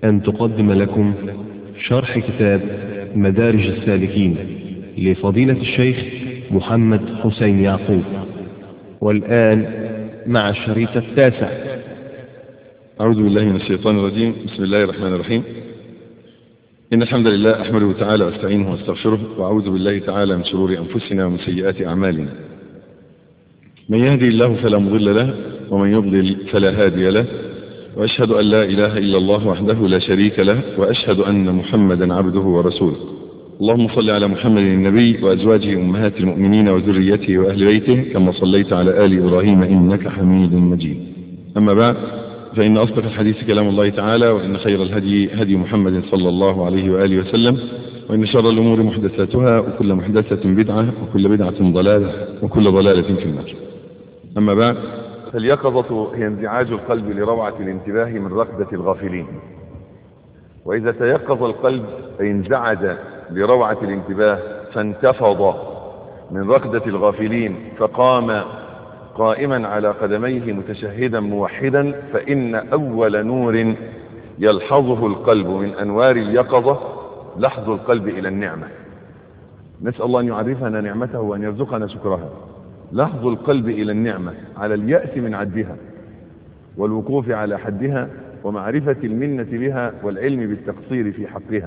أن تقدم لكم شرح كتاب مدارج السالكين لفضيلة الشيخ محمد حسين يعقوب والآن مع الشريط التاسع أعوذ بالله من الشيطان الرجيم بسم الله الرحمن الرحيم إن الحمد لله أحمده تعالى واستعينه واستغفره وأعوذ بالله تعالى من شرور أنفسنا ومن سيئات أعمالنا من يهدي الله فلا مضل له ومن يضلل فلا هادي له وأشهد أن لا إله إلا الله وحده لا شريك له وأشهد أن محمدا عبده ورسوله اللهم صل على محمد النبي وأزواجه أمهات المؤمنين وذريته وأهل بيته كما صليت على آل إبراهيم إنك حميد مجيد أما بعد فإن أصدق الحديث كلام الله تعالى وإن خير الهدي هدي محمد صلى الله عليه وآله وسلم وإن شر الأمور محدثاتها وكل محدثة بدعة وكل بدعة ضلالة وكل ضلالة في النار أما بعد فاليقظة هي انزعاج القلب لروعة الانتباه من رقدة الغافلين وإذا تيقظ القلب أي انزعج لروعة الانتباه فانتفض من رقدة الغافلين فقام قائما على قدميه متشهدا موحدا فإن أول نور يلحظه القلب من أنوار اليقظة لحظ القلب إلى النعمة نسأل الله أن يعرفنا نعمته وأن يرزقنا شكرها لحظ القلب إلى النعمة على اليأس من عدها والوقوف على حدها ومعرفة المنة بها والعلم بالتقصير في حقها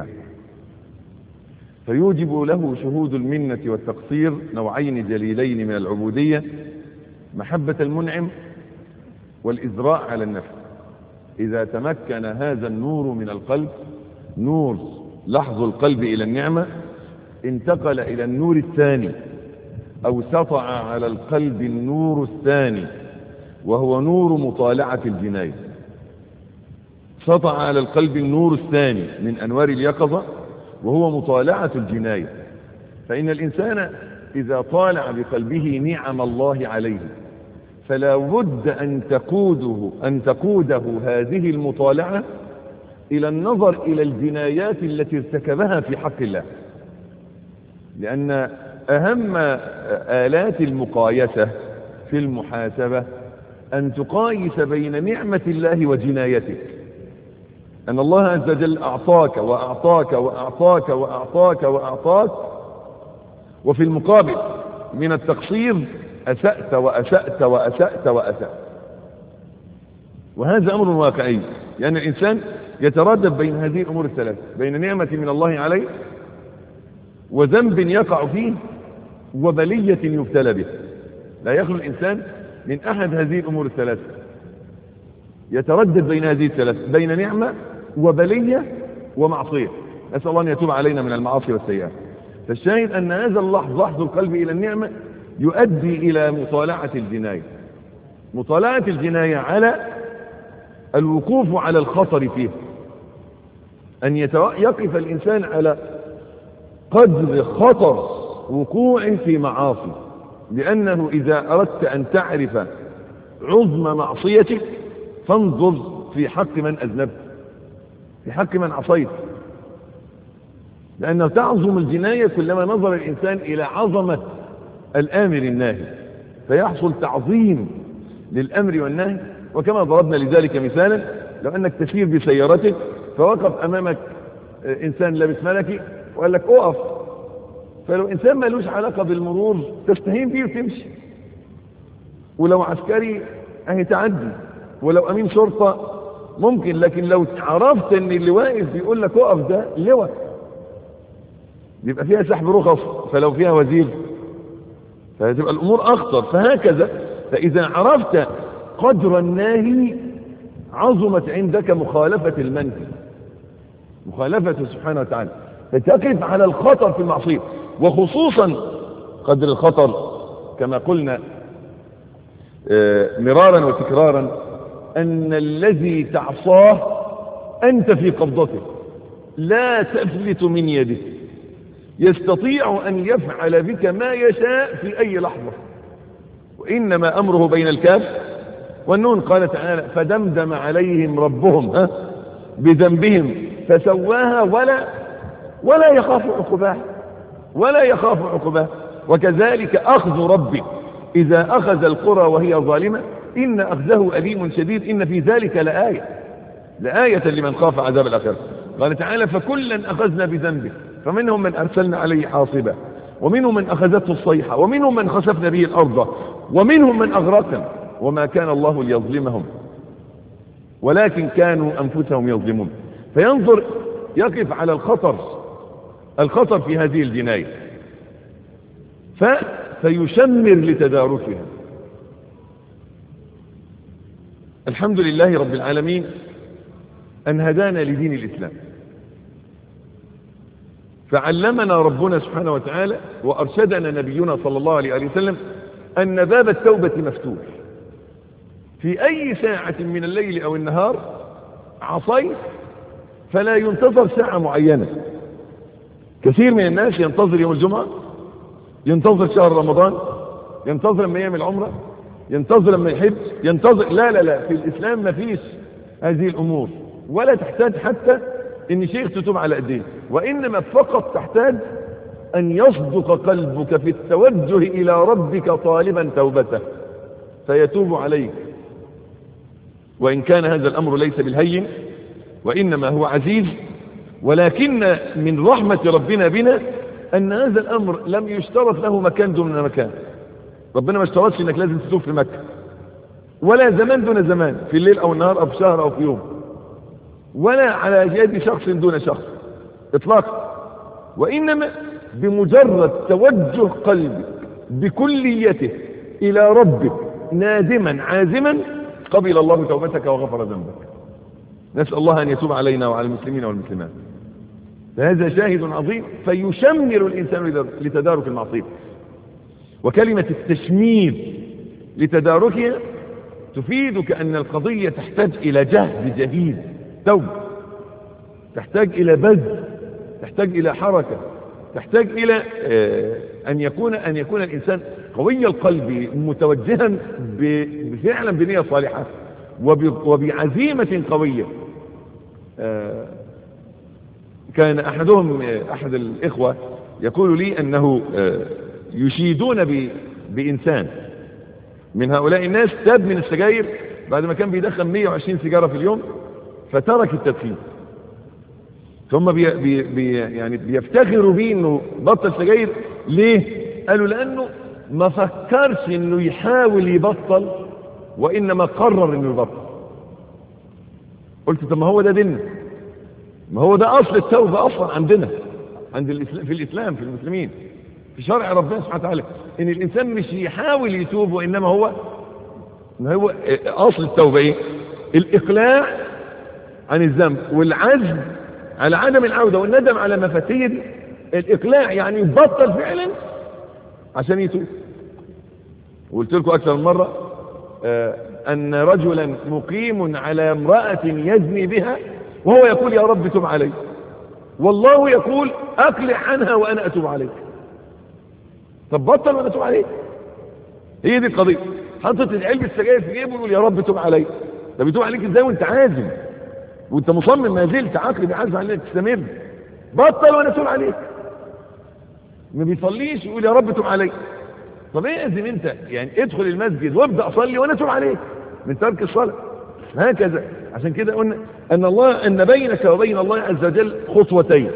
فيوجب له شهود المنة والتقصير نوعين جليلين من العبودية محبة المنعم والإزراء على النفس إذا تمكن هذا النور من القلب نور لحظ القلب إلى النعمة انتقل إلى النور الثاني أو سطع على القلب النور الثاني وهو نور مطالعة الجناية سطع على القلب النور الثاني من أنوار اليقظة وهو مطالعة الجناية فإن الإنسان إذا طالع بقلبه نعم الله عليه فلا بد أن تقوده أن تقوده هذه المطالعة إلى النظر إلى الجنايات التي ارتكبها في حق الله لأن أهم آلات المقايسة في المحاسبة أن تقايس بين نعمة الله وجنايتك أن الله عز وجل أعطاك وأعطاك وأعطاك وأعطاك وأعطاك وفي المقابل من التقصير أسأت وأسأت وأسأت وأسأت وهذا أمر واقعي لأن الإنسان يتردد بين هذه الأمور الثلاث بين نعمة من الله عليه وذنب يقع فيه وبلية يبتلى به لا يخلو الإنسان من أحد هذه الأمور الثلاث يتردد بين هذه الثلاث بين نعمة وبلية ومعصية نسأل الله أن يتوب علينا من المعاصي والسيئات فالشاهد أن هذا اللحظ لحظ القلب إلى النعمة يؤدي إلى مطالعة الجناية مطالعة الجناية على الوقوف على الخطر فيه أن يقف الإنسان على قدر خطر وقوع في معاصي لأنه إذا أردت أن تعرف عظم معصيتك فانظر في حق من أذنبت في حق من عصيت لأنه تعظم الجناية كلما نظر الإنسان إلى عظمة الآمر الناهي فيحصل تعظيم للأمر والنهي وكما ضربنا لذلك مثالا لو أنك تسير بسيارتك فوقف أمامك إنسان لابس ملكي وقال لك اقف فلو إنسان ملوش علاقة بالمرور تستهين فيه وتمشي ولو عسكري اهي تعدي ولو أمين شرطة ممكن لكن لو عرفت ان اللي واقف بيقول لك اقف ده لواء بيبقى فيها سحب رخص فلو فيها وزير فهتبقى الأمور أخطر فهكذا فإذا عرفت قدر الناهي عظمت عندك مخالفة المنهي مخالفته سبحانه وتعالى فتقف على الخطر في المعصية وخصوصا قدر الخطر كما قلنا مرارا وتكرارا أن الذي تعصاه أنت في قبضته لا تفلت من يده يستطيع أن يفعل بك ما يشاء في أي لحظة وإنما أمره بين الكاف والنون قال تعالى فدمدم عليهم ربهم ها بذنبهم فسواها ولا ولا يخاف عقباه ولا يخاف عقباه وكذلك أخذ ربك إذا أخذ القرى وهي ظالمة إن أخذه أليم شديد إن في ذلك لآية لآية لمن خاف عذاب الآخرة قال تعالى فكلا أخذنا بذنبه فمنهم من أرسلنا عليه حاصبا ومنهم من أخذته الصيحة ومنهم من خسفنا به الأرض ومنهم من أغرقنا وما كان الله ليظلمهم ولكن كانوا أنفسهم يظلمون فينظر يقف على الخطر الخطر في هذه الجناية ف... فيشمر لتداركها الحمد لله رب العالمين أن هدانا لدين الإسلام فعلمنا ربنا سبحانه وتعالى وأرشدنا نبينا صلى الله عليه وسلم أن باب التوبة مفتوح في أي ساعة من الليل أو النهار عصيت فلا ينتظر ساعة معينة كثير من الناس ينتظر يوم الجمعة ينتظر شهر رمضان ينتظر لما يعمل عمرة ينتظر لما يحب ينتظر لا لا لا في الإسلام ما فيش هذه الأمور ولا تحتاج حتى ان شيخ تتوب على ايديه وانما فقط تحتاج ان يصدق قلبك في التوجه الى ربك طالبا توبته فيتوب عليك وان كان هذا الامر ليس بالهين وانما هو عزيز ولكن من رحمة ربنا بنا ان هذا الامر لم يشترط له مكان دون مكان ربنا ما اشترطش انك لازم تتوب في مكة ولا زمان دون زمان في الليل او النهار او في شهر او في يوم ولا على يد شخص دون شخص اطلاقا وانما بمجرد توجه قلبك بكليته الى ربك نادما عازما قبل الله توبتك وغفر ذنبك نسأل الله ان يتوب علينا وعلى المسلمين والمسلمات فهذا شاهد عظيم فيشمر الانسان لتدارك المعصية وكلمة التشمير لتداركها تفيدك ان القضية تحتاج الى جهد جديد توبة تحتاج إلى بذل تحتاج إلى حركة تحتاج إلى أن يكون أن يكون الإنسان قوي القلب متوجها فعلا بنية صالحة وبعزيمة قوية كان أحدهم أحد الإخوة يقول لي أنه يشيدون بإنسان من هؤلاء الناس تاب من السجاير بعد ما كان بيدخل 120 سيجارة في اليوم فترك التدخين ثم بي بي بي يعني بيفتخروا بيه انه بطل سجاير ليه قالوا لانه ما فكرش انه يحاول يبطل وانما قرر انه يبطل قلت طب ما هو ده ديننا ما هو ده اصل التوبه اصلا عندنا عند الإسلام في الاسلام في المسلمين في شرع ربنا سبحانه وتعالى ان الانسان مش يحاول يتوب وانما هو ما هو اصل التوبه ايه الاقلاع عن الذنب والعزم على عدم العودة والندم على ما فاتيه دي الإقلاع يعني يبطل فعلا عشان يتوب وقلت لكم أكثر من مرة آه أن رجلا مقيم على امرأة يزني بها وهو يقول يا رب تب علي والله يقول أقلع عنها وأنا أتوب عليك طب بطل وأنا أتوب عليك هي دي القضية حطت العلبة السجاير في جيبه ويقول يا رب تب علي طب يتوب عليك ازاي وانت عازم وانت مصمم ما زلت عقل بيعز عليك تستمر بطل وانا اتوب عليك ما بيصليش يقول يا رب تب عليك طب ايه اذن انت يعني ادخل المسجد وابدا اصلي وانا اتوب عليك من ترك الصلاه هكذا عشان كده قلنا ان الله ان بينك وبين الله عز وجل خطوتين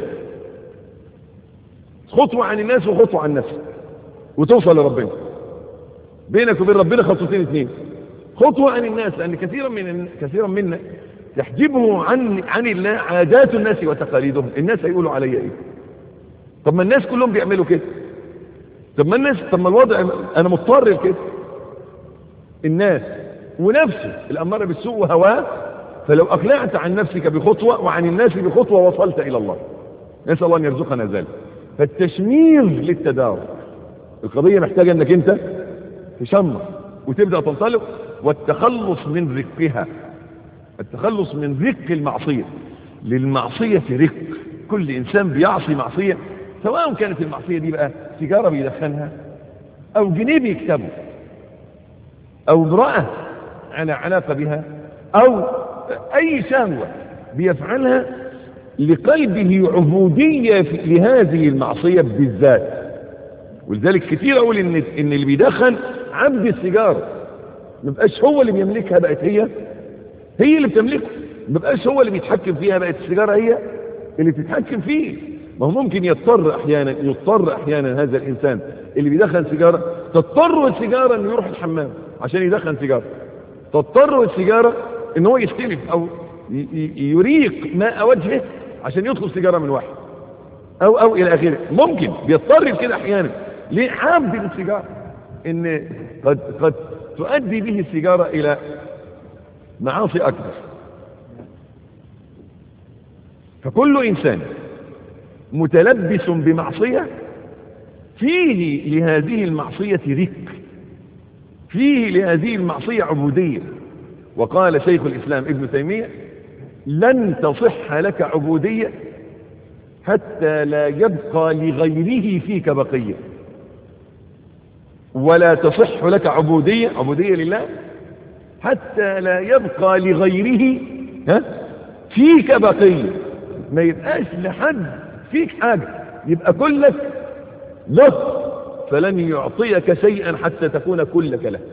خطوه عن الناس وخطوه عن نفسك وتوصل لربنا بينك وبين ربنا خطوتين اثنين خطوه عن الناس لان كثيرا من كثيرا منا تحجبه عن عن الله عادات الناس وتقاليدهم الناس هيقولوا عليا ايه طب ما الناس كلهم بيعملوا كده طب ما الناس طب ما الوضع انا مضطر لكده الناس ونفسه الاماره بالسوء وهواه فلو اقلعت عن نفسك بخطوه وعن الناس بخطوه وصلت الى الله نسال الله ان يرزقنا ذلك فالتشمير للتدارك القضيه محتاجه انك انت تشمر وتبدا تنطلق والتخلص من رقها التخلص من رق المعصية للمعصية رق كل إنسان بيعصي معصية سواء كانت المعصية دي بقى سيجارة بيدخنها أو جنيه بيكتبه أو امرأة على علاقة بها أو أي شهوة بيفعلها لقلبه عبودية لهذه المعصية بالذات ولذلك كثير أقول إن, إن اللي بيدخن عبد السيجارة ما بقاش هو اللي بيملكها بقت هي هي اللي بتملكه ما بقاش هو اللي بيتحكم فيها بقت السيجارة هي اللي بتتحكم فيه ما هو ممكن يضطر احيانا يضطر احيانا هذا الانسان اللي بيدخن سيجارة تضطر السيجارة انه يروح الحمام عشان يدخن سيجارة تضطر السيجارة ان هو يستلف او يريق ماء وجهه عشان يدخل سيجارة من واحد او او الى اخره ممكن بيضطر كده احيانا ليه حاب السيجارة ان قد قد تؤدي به السيجارة الى معاصي اكبر فكل انسان متلبس بمعصية فيه لهذه المعصية رك فيه لهذه المعصية عبودية وقال شيخ الإسلام ابن تيمية لن تصح لك عبودية حتى لا يبقى لغيره فيك بقية ولا تصح لك عبودية عبودية لله حتى لا يبقى لغيره ها فيك بقية ما يبقاش لحد فيك حاجة يبقى كلك له فلن يعطيك شيئا حتى تكون كلك له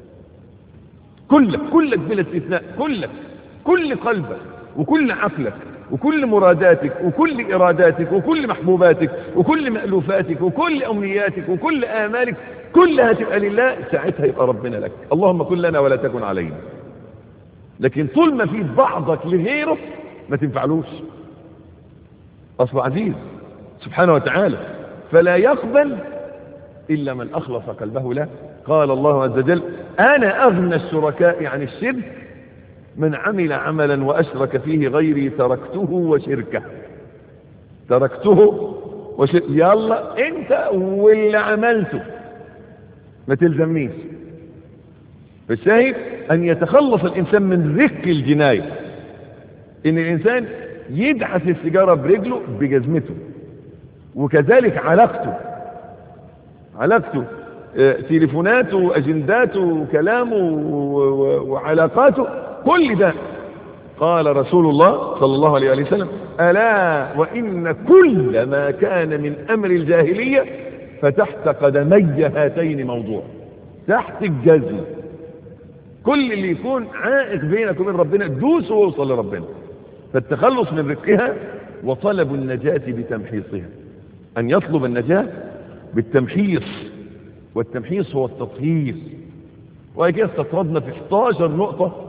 كلك كلك بلا استثناء كلك كل قلبك وكل عقلك وكل مراداتك وكل إراداتك وكل محبوباتك وكل مألوفاتك وكل أمنياتك وكل آمالك كلها تبقى لله ساعتها يبقى ربنا لك اللهم كن لنا ولا تكن علينا لكن طول ما في بعضك لغيره ما تنفعلوش أصل عزيز سبحانه وتعالى فلا يقبل إلا من أخلص قلبه له قال الله عز وجل أنا أغنى الشركاء عن الشرك من عمل عملا وأشرك فيه غيري تركته وشركه تركته وشركه يلا انت واللي عملته ما تلزمنيش فالشاهد أن يتخلص الإنسان من رق الجناية إن الإنسان يدعس السيجارة برجله بجزمته وكذلك علاقته علاقته اه تليفوناته واجنداته وكلامه وعلاقاته كل ده قال رسول الله صلى الله عليه وسلم ألا وإن كل ما كان من أمر الجاهلية فتحت قدمي هاتين موضوع تحت الجزم كل اللي يكون عائق بينك وبين ربنا دوس ووصل لربنا فالتخلص من رقها وطلب النجاة بتمحيصها أن يطلب النجاة بالتمحيص والتمحيص هو التطهير وهي كده استطردنا في 11 نقطة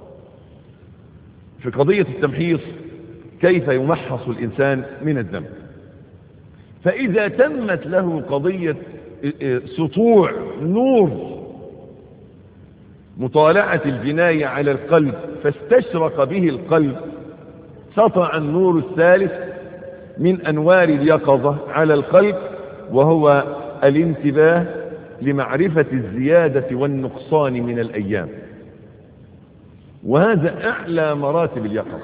في قضية التمحيص كيف يمحص الإنسان من الذنب فإذا تمت له قضية سطوع نور مطالعة الجناية على القلب فاستشرق به القلب سطع النور الثالث من أنوار اليقظة على القلب وهو الانتباه لمعرفة الزيادة والنقصان من الأيام وهذا أعلى مراتب اليقظة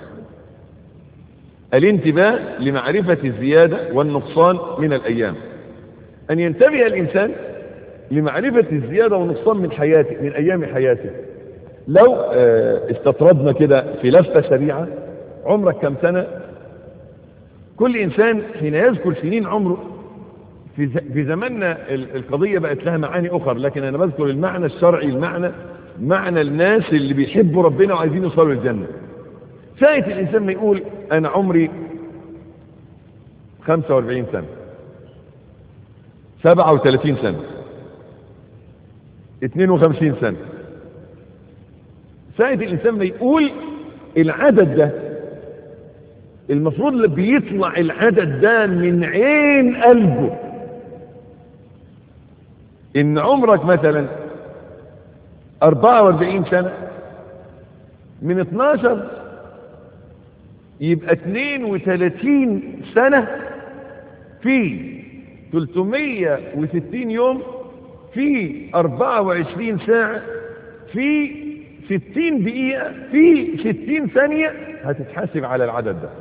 الانتباه لمعرفة الزيادة والنقصان من الأيام أن ينتبه الإنسان لمعرفة الزيادة والنقصان من حياته من أيام حياته لو استطردنا كده في لفة سريعة عمرك كم سنة كل إنسان حين يذكر سنين عمره في في زماننا القضية بقت لها معاني أخرى لكن أنا بذكر المعنى الشرعي المعنى معنى الناس اللي بيحبوا ربنا وعايزين يوصلوا للجنة ساعة الإنسان ما يقول أنا عمري 45 سنة 37 سنة 52 سنة ساعة الإنسان ما يقول العدد ده المفروض اللي بيطلع العدد ده من عين قلبه ان عمرك مثلا 44 سنة من 12 يبقى 32 سنة في 360 يوم في 24 ساعة في 60 دقيقة في 60 ثانية هتتحاسب على العدد ده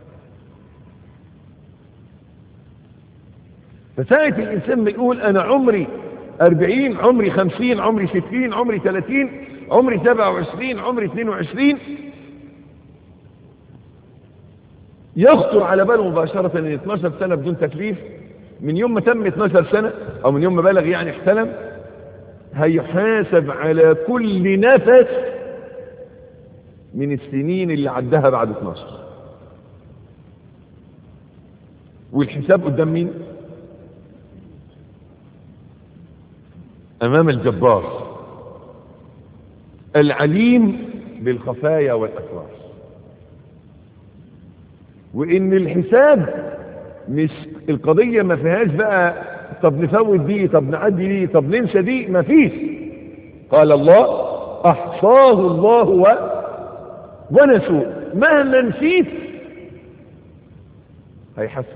فساعة الإنسان ما يقول أنا عمري 40 عمري 50 عمري 60 عمري 30 عمري 27 عمري 22 يخطر على باله مباشرة ان 12 سنة بدون تكليف من يوم ما تم 12 سنة او من يوم ما بلغ يعني احتلم هيحاسب على كل نفس من السنين اللي عدها بعد 12 والحساب قدام مين امام الجبار العليم بالخفايا والاسرار وان الحساب مش القضية ما فيهاش بقى طب نفوت دي طب نعدي دي طب ننسى دي ما فيش قال الله احصاه الله و... ونسوه مهما نسيت هيحسن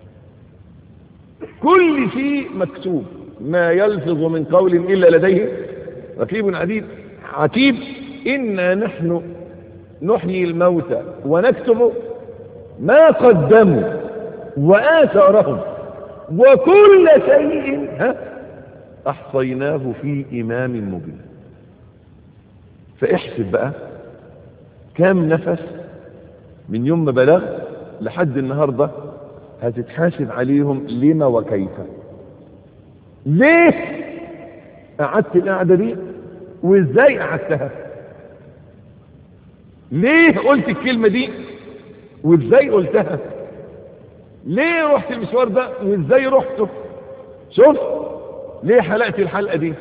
كل شيء مكتوب ما يلفظ من قول إلا لديه رقيب عديد عتيب إنا نحن نحيي الموتى ونكتب ما قدموا وآثارهم وكل شيء ها أحصيناه في إمام مبين فاحسب بقى كام نفس من يوم ما بلغ لحد النهاردة هتتحاسب عليهم لما وكيف ليه قعدت القعدة دي وازاي قعدتها ليه قلت الكلمة دي وازاي قلتها ليه رحت المشوار ده وازاي رحته شوف ليه حلقت الحلقة دي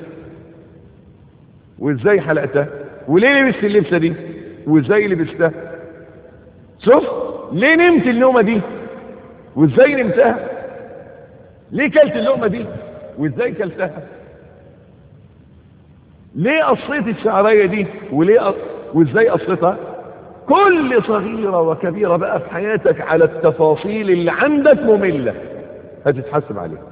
وازاي حلقتها وليه لبست اللبسة دي وازاي لبستها شوف ليه نمت النومة دي وازاي نمتها ليه كلت اللقمة دي وازاي كلتها ليه قصيت الشعرية دي وليه أ... وازاي قصيتها كل صغيرة وكبيرة بقى في حياتك على التفاصيل اللي عندك مملة هتتحسب عليها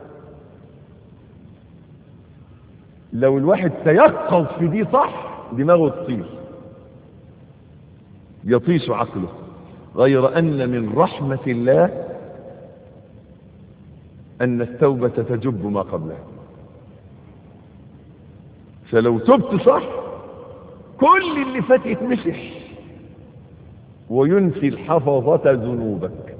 لو الواحد تيقظ في دي صح دماغه تطير يطيش عقله غير أن من رحمة الله أن التوبة تجب ما قبلها فلو تبت صح كل اللي فات يتمسح وينسي الحفظة ذنوبك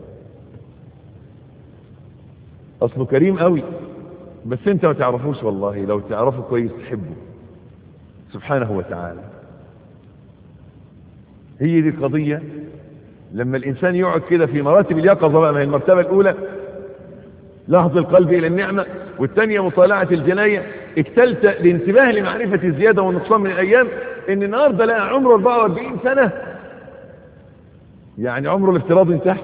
أصله كريم قوي بس انت ما تعرفوش والله لو تعرفه كويس تحبه سبحانه وتعالى هي دي القضية لما الإنسان يقعد كده في مراتب اليقظة بقى ما هي المرتبة الأولى لحظ القلب إلى النعمة والثانية مطالعة الجناية الثالثة الانتباه لمعرفة الزيادة والنقصان من الأيام إن النهاردة لقى عمره 44 سنة يعني عمره الافتراضي انتهى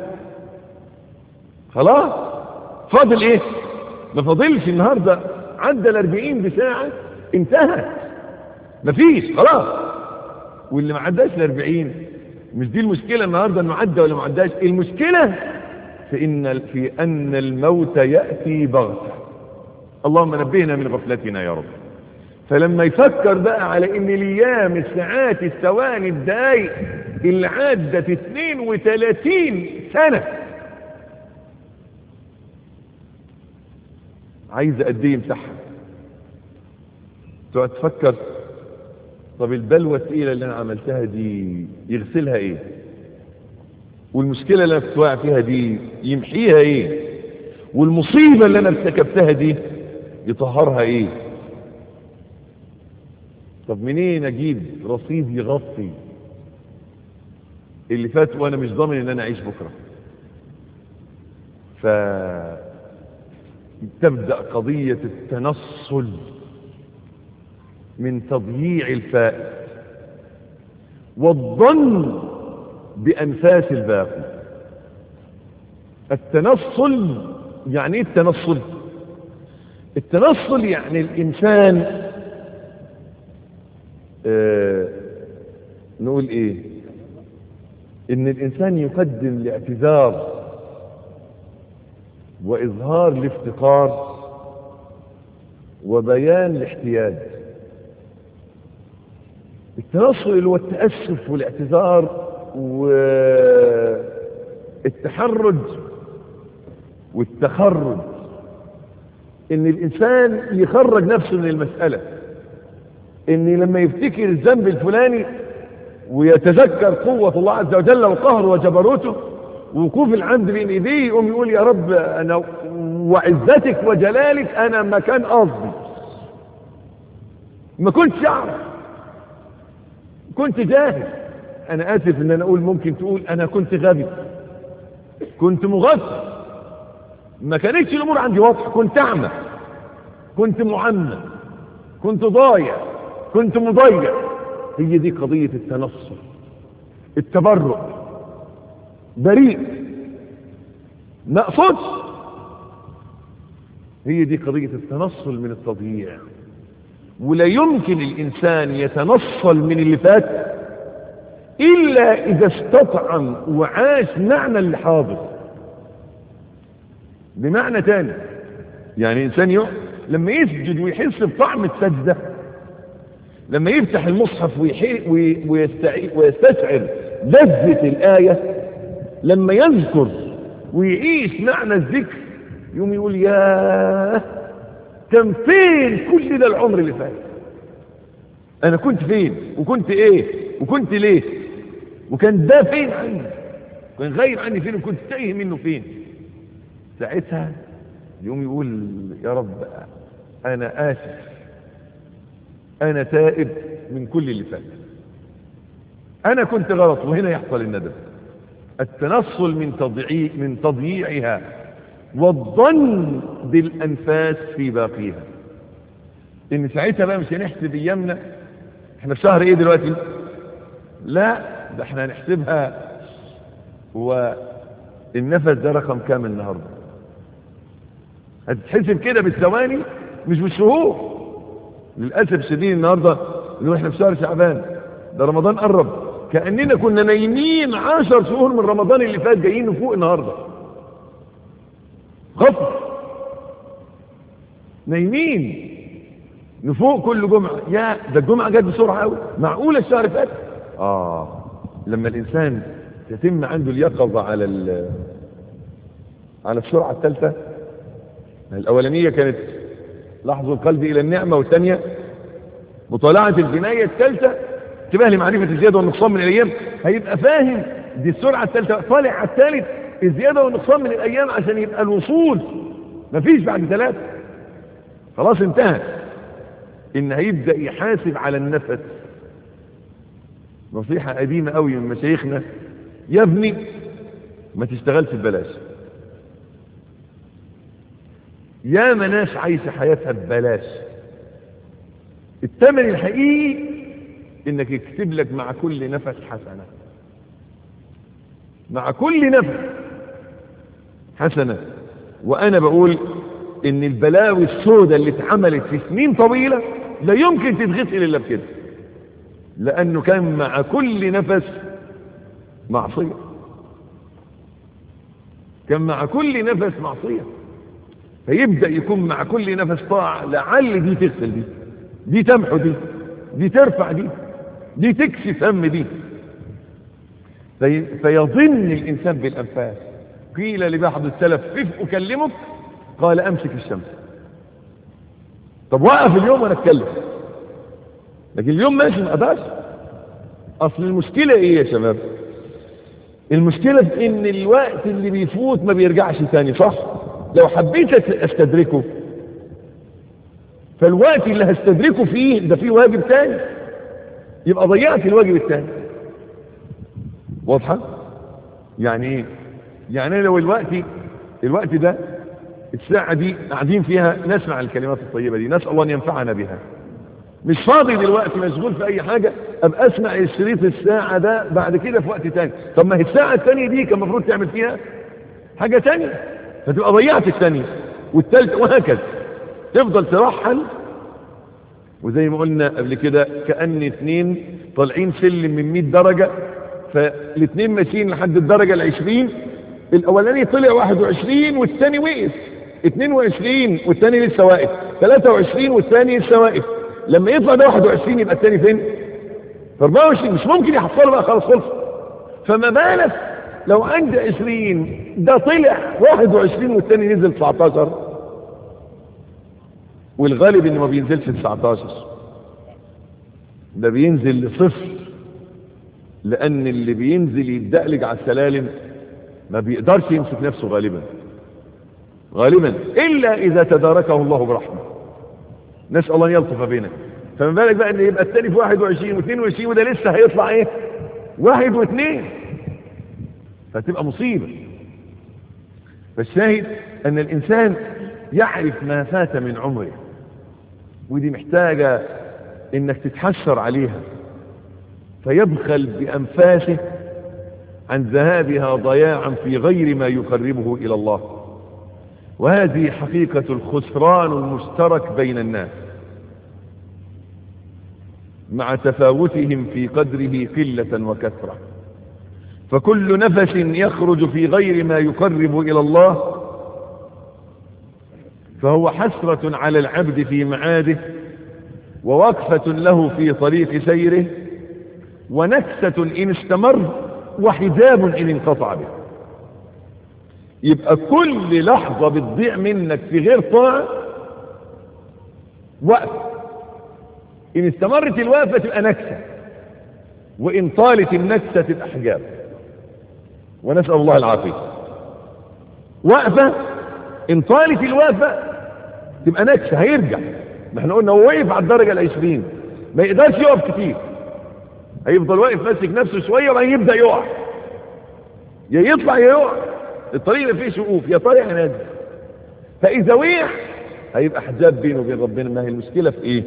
خلاص فاضل ايه ما فاضلش النهاردة عدى الاربعين بساعة انتهى مفيش خلاص واللي ما عداش الاربعين مش دي المشكلة النهاردة انه عدى ولا ما عداش المشكلة في ان في ان الموت يأتي بغتة اللهم نبهنا من غفلتنا يا رب فلما يفكر بقى على ان الايام الساعات الثواني الدقايق اللي عدت 32 سنة عايز قد ايه يمسحها تقعد تفكر طب البلوى الثقيله اللي انا عملتها دي يغسلها ايه والمشكله اللي انا كنت واقع فيها دي يمحيها ايه والمصيبه اللي انا ارتكبتها دي يطهرها ايه طب منين اجيب رصيد يغطي اللي فات وانا مش ضامن ان انا اعيش بكره ف تبدا قضيه التنصل من تضييع الفائت والظن بانفاس الباقي التنصل يعني ايه التنصل التنصل يعني الانسان آه نقول ايه ان الانسان يقدم لاعتذار واظهار الافتقار وبيان الاحتياج التنصل اللي هو التاسف والاعتذار والتحرج والتخرج ان الانسان يخرج نفسه من المساله ان لما يفتكر الذنب الفلاني ويتذكر قوة الله عز وجل وقهره وجبروته ووقوف العبد بين ايديه يقوم يقول يا رب انا وعزتك وجلالك انا ما كان قصدي ما كنتش اعرف كنت جاهل انا اسف ان انا اقول ممكن تقول انا كنت غبي كنت مغفل ما كانتش الامور عندي واضحه كنت اعمى كنت معمى كنت ضايع كنت مضيع هي دي قضيه التنصر التبرؤ بريء ما اقصدش هي دي قضيه التنصل من التضييع ولا يمكن الانسان يتنصل من اللي فات الا اذا استطعم وعاش معنى اللي حاضر بمعنى تاني يعني انسان يقع لما يسجد ويحس بطعم السجده لما يفتح المصحف ويحي ويستعي ويستشعر لذة الآية لما يذكر ويعيش معنى الذكر يوم يقول يا كان فين كل ده العمر اللي فات انا كنت فين وكنت ايه وكنت ليه وكان ده فين عني كان غايب عني فين وكنت تايه منه فين ساعتها يوم يقول يا رب انا اسف انا تائب من كل اللي فات انا كنت غلط وهنا يحصل الندم التنصل من تضييع من تضييعها والظن بالانفاس في باقيها ان ساعتها بقى مش هنحسب ايامنا احنا في شهر ايه دلوقتي لا ده احنا هنحسبها والنفس ده رقم كام النهارده هتتحسب كده بالثواني مش بالشهور للاسف الشديد النهارده اللي احنا في شهر شعبان ده رمضان قرب كاننا كنا نايمين عشر شهور من رمضان اللي فات جايين نفوق النهارده غفر نايمين نفوق كل جمعة يا ده الجمعة جت بسرعة قوي معقولة الشهر فات اه لما الانسان يتم عنده اليقظة على ال على السرعة الثالثة الاولانية كانت لحظ القلب الى النعمة والثانية مطالعة البناية الثالثة انتباه لمعرفة الزيادة والنقصان من الايام هيبقى فاهم دي السرعة الثالثة طالع على الثالث الزيادة والنقصان من الايام عشان يبقى الوصول مفيش بعد ثلاثة خلاص انتهى ان هيبدأ يحاسب على النفس نصيحة قديمة قوي من مشايخنا يا ابني ما تشتغلش ببلاش يا مناس عايشة حياتها ببلاش الثمن الحقيقي انك يكتب لك مع كل نفس حسنة مع كل نفس حسنة وانا بقول ان البلاوي السوداء اللي اتعملت في سنين طويلة لا يمكن تتغسل الا بكده لانه كان مع كل نفس معصية كان مع كل نفس معصية فيبدأ يكون مع كل نفس طاعة لعل دي تغسل دي دي تمحو دي دي ترفع دي دي تكشف هم دي في فيظن الإنسان بالأنفاس قيل لبعض السلف كيف أكلمك قال أمسك الشمس طب وقف اليوم وانا اتكلم لكن اليوم ماشي ما اقدرش اصل المشكلة ايه يا شباب المشكلة في ان الوقت اللي بيفوت ما بيرجعش تاني صح لو حبيت استدركه فالوقت اللي هستدركه فيه ده فيه واجب تاني يبقى ضيعت الواجب التاني واضحة يعني ايه يعني لو الوقت الوقت ده الساعة دي قاعدين فيها نسمع الكلمات الطيبة دي نسأل الله أن ينفعنا بها مش فاضي دلوقتي مشغول في أي حاجة أبقى أسمع الشريط الساعة ده بعد كده في وقت تاني طب ما هي الساعة التانية دي كان المفروض تعمل فيها حاجة تانية فتبقى ضيعت الثانية والثالثة وهكذا تفضل ترحل وزي ما قلنا قبل كده كأن اثنين طالعين سلم من 100 درجة فالاثنين ماشيين لحد الدرجة العشرين الأولاني طلع 21 والثاني وقف 22 والثاني لسه واقف 23 والثاني لسه واقف لما يطلع ده 21 يبقى الثاني فين؟ في 24 مش ممكن يحصله بقى خلاص خلص فما بالك لو عند 20 ده طلع 21 والثاني نزل 19 والغالب انه ما بينزلش 19 ده بينزل لصفر لان اللي بينزل يدقلج على السلالم ما بيقدرش يمسك نفسه غالبا غالبا الا اذا تداركه الله برحمه نسال الله ان يلطف بينا فما بالك بقى ان يبقى الثاني في 21 و22 وده لسه هيطلع ايه واحد واثنين فتبقى مصيبة فالشاهد أن الإنسان يعرف ما فات من عمره ودي محتاجة إنك تتحسر عليها فيبخل بأنفاسه عن ذهابها ضياعا في غير ما يقربه إلى الله وهذه حقيقة الخسران المشترك بين الناس مع تفاوتهم في قدره قلة وكثرة فكل نفس يخرج في غير ما يقرب إلى الله فهو حسرة على العبد في معاده ووقفة له في طريق سيره ونكسة إن استمر وحجاب إن انقطع به يبقى كل لحظة بتضيع منك في غير طاعة وقف إن استمرت الوقفة تبقى نكسة وإن طالت النكسة تبقى حجاب ونسأل الله العافية وقفة إن طالت الوقفة تبقى نكسة هيرجع ما احنا قلنا هو وقف على الدرجة العشرين ما يقدرش يقف كتير هيفضل واقف ماسك نفسه شوية وبعدين يبدأ يقع يا يطلع يا يقع الطريق اللي فيه وقوف يا طالع يا نازل فإذا وقع هيبقى حجاب بينه وبين ربنا ما هي المشكلة في ايه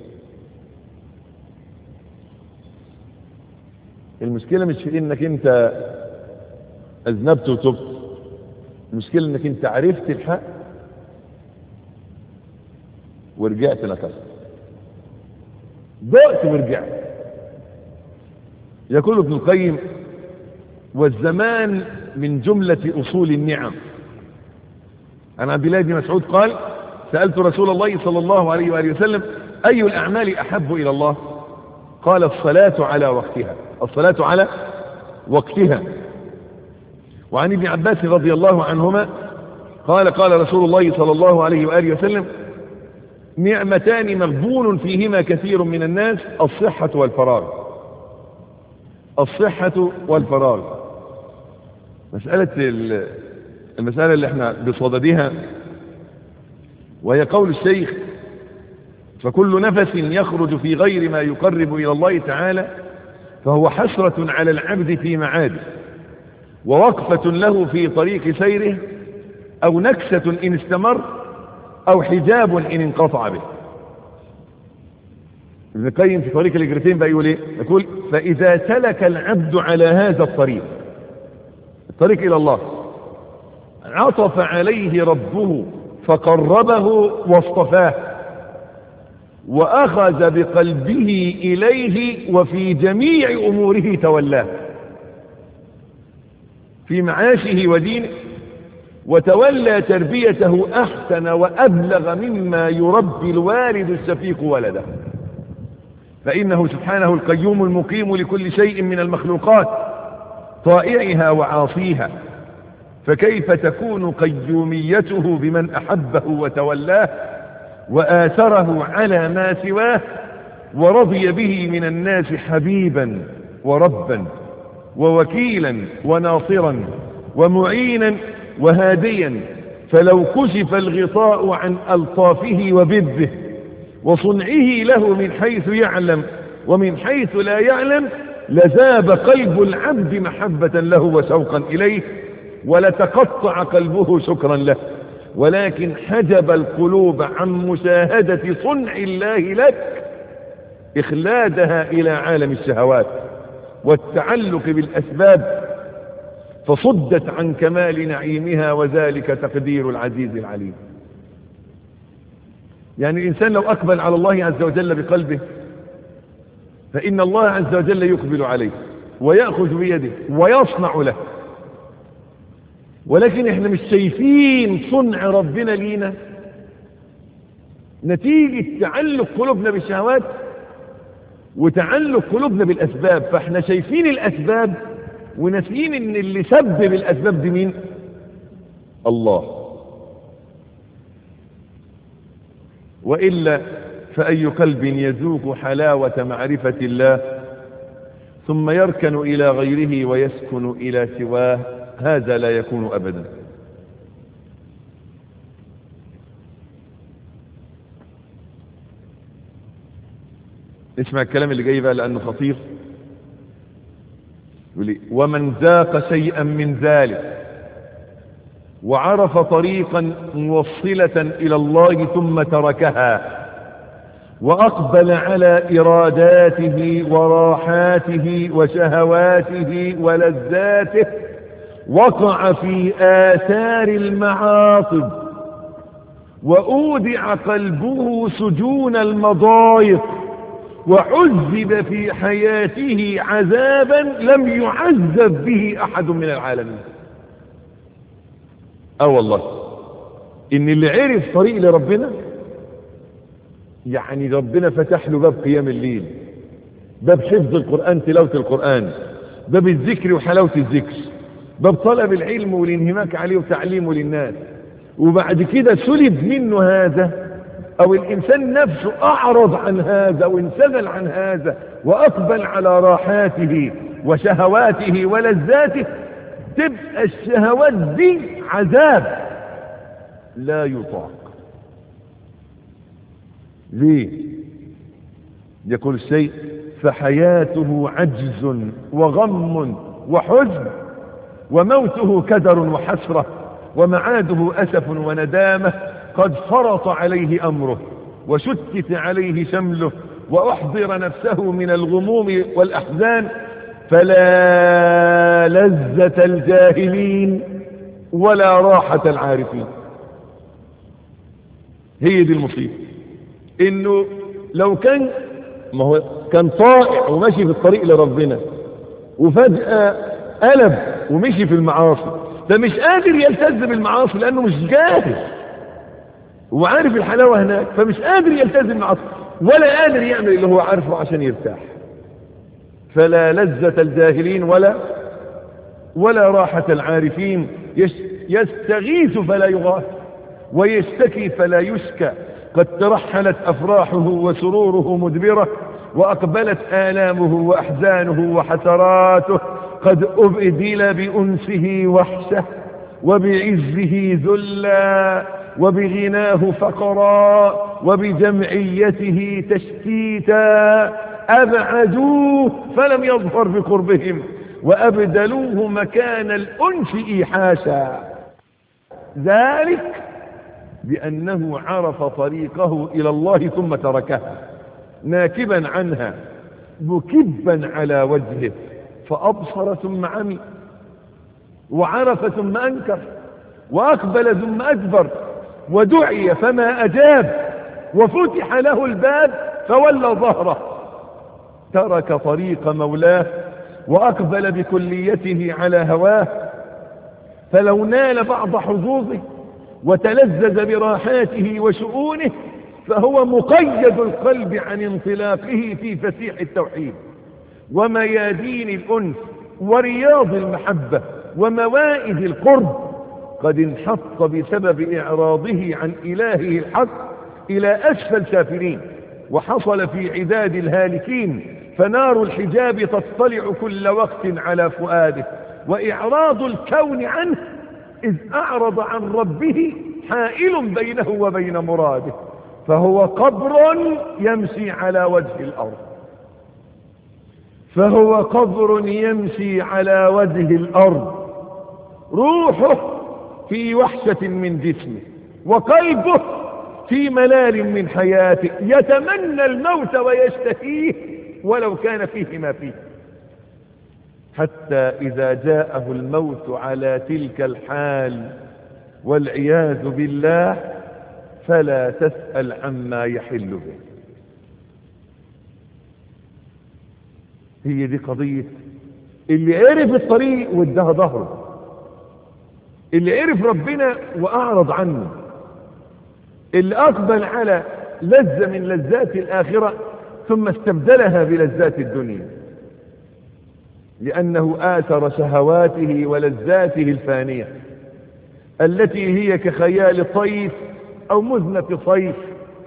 المشكلة مش في انك انت اذنبت وتبت المشكلة انك انت عرفت الحق ورجعت نكست ضعت ورجعت يقول ابن القيم والزمان من جملة أصول النعم عن عبد الله بن مسعود قال سألت رسول الله صلى الله عليه وآله وسلم أي الأعمال أحب إلى الله قال الصلاة على وقتها الصلاة على وقتها وعن ابن عباس رضي الله عنهما قال قال رسول الله صلى الله عليه وآله وسلم نعمتان مغبون فيهما كثير من الناس الصحة والفراغ الصحة والفراغ مسألة المسألة اللي احنا بصددها وهي قول الشيخ فكل نفس يخرج في غير ما يقرب إلى الله تعالى فهو حسرة على العبد في معاده ووقفة له في طريق سيره أو نكسة إن استمر أو حجاب إن انقطع به ابن القيم في طريق الهجرتين بقى يقول ايه يقول فإذا سلك العبد على هذا الطريق الطريق إلى الله عطف عليه ربه فقربه واصطفاه وأخذ بقلبه إليه وفي جميع أموره تولاه في معاشه ودينه وتولى تربيته أحسن وأبلغ مما يربي الوالد الشفيق ولده فإنه سبحانه القيوم المقيم لكل شيء من المخلوقات طائعها وعاصيها فكيف تكون قيوميته بمن أحبه وتولاه وآثره على ما سواه ورضي به من الناس حبيبا وربا ووكيلا وناصرا ومعينا وهاديا فلو كشف الغطاء عن ألطافه وبذه وصنعه له من حيث يعلم ومن حيث لا يعلم لذاب قلب العبد محبة له وشوقا إليه ولتقطع قلبه شكرا له ولكن حجب القلوب عن مشاهدة صنع الله لك إخلادها إلى عالم الشهوات والتعلق بالأسباب فصدت عن كمال نعيمها وذلك تقدير العزيز العليم يعني الإنسان لو أقبل على الله عز وجل بقلبه فإن الله عز وجل يقبل عليه ويأخذ بيده ويصنع له ولكن احنا مش شايفين صنع ربنا لينا نتيجة تعلق قلوبنا بالشهوات وتعلق قلوبنا بالأسباب فاحنا شايفين الأسباب وناسيين ان اللي سبب الأسباب دي مين الله وإلا فأي قلب يذوق حلاوة معرفة الله ثم يركن إلى غيره ويسكن إلى سواه هذا لا يكون أبدا اسمع الكلام اللي جاي بقى لأنه خطير يقول لي ومن ذاق شيئا من ذلك وعرف طريقا موصلة إلى الله ثم تركها وأقبل على إراداته وراحاته وشهواته ولذاته وقع في آثار المعاصب وأودع قلبه سجون المضايق وعذب في حياته عذابا لم يعذب به أحد من العالمين اه والله ان اللي عرف طريق لربنا يعني ربنا فتح له باب قيام الليل باب حفظ القرآن تلاوة القرآن باب الذكر وحلاوة الذكر باب طلب العلم والانهماك عليه وتعليمه للناس وبعد كده سلب منه هذا او الانسان نفسه اعرض عن هذا وانسدل عن هذا واقبل على راحاته وشهواته ولذاته تبقى الشهوات دي عذاب لا يطاق ليه يقول الشيء فحياته عجز وغم وحزن وموته كدر وحسرة ومعاده أسف وندامة قد فرط عليه أمره وشتت عليه شمله وأحضر نفسه من الغموم والأحزان فلا لذة الجاهلين ولا راحة العارفين هي دي المصيبة انه لو كان ما هو كان طائع وماشي في الطريق لربنا وفجأة قلب ومشي في المعاصي ده مش قادر يلتزم بالمعاصي لانه مش جاهز وعارف الحلاوة هناك فمش قادر يلتزم بالمعاصي ولا قادر يعمل اللي هو عارفه عشان يرتاح فلا لذة الجاهلين ولا ولا راحة العارفين يستغيث فلا يغاث ويشتكي فلا يشكى قد ترحلت أفراحه وسروره مدبرة وأقبلت آلامه وأحزانه وحسراته قد أبدل بأنسه وحشة وبعزه ذلا وبغناه فقرا وبجمعيته تشتيتا أبعدوه فلم يظهر بقربهم وأبدلوه مكان الأنف إيحاشا ذلك بأنه عرف طريقه إلى الله ثم تركها ناكبا عنها مكبا على وجهه فأبصر ثم عمي وعرف ثم أنكر وأقبل ثم أدبر ودعي فما أجاب وفتح له الباب فولى ظهره ترك طريق مولاه وأقبل بكليته على هواه فلو نال بعض حظوظه وتلذذ براحاته وشؤونه فهو مقيد القلب عن انطلاقه في فسيح التوحيد وميادين الأنس ورياض المحبة وموائد القرب قد انحط بسبب إعراضه عن إلهه الحق إلى أسفل سافلين وحصل في عداد الهالكين فنار الحجاب تطلع كل وقت على فؤاده وإعراض الكون عنه إذ أعرض عن ربه حائل بينه وبين مراده فهو قبر يمشي على وجه الأرض فهو قبر يمشي على وجه الأرض روحه في وحشة من جسمه وقلبه في ملال من حياته يتمنى الموت ويشتهيه ولو كان فيه ما فيه حتى إذا جاءه الموت على تلك الحال والعياذ بالله فلا تسأل عما يحل به هي دي قضية اللي عرف الطريق وادها ظهره اللي عرف ربنا وأعرض عنه اللي أقبل على لذة من لذات الآخرة ثم استبدلها بلذات الدنيا لأنه آثر شهواته ولذاته الفانية التي هي كخيال طيف أو مزنة صيف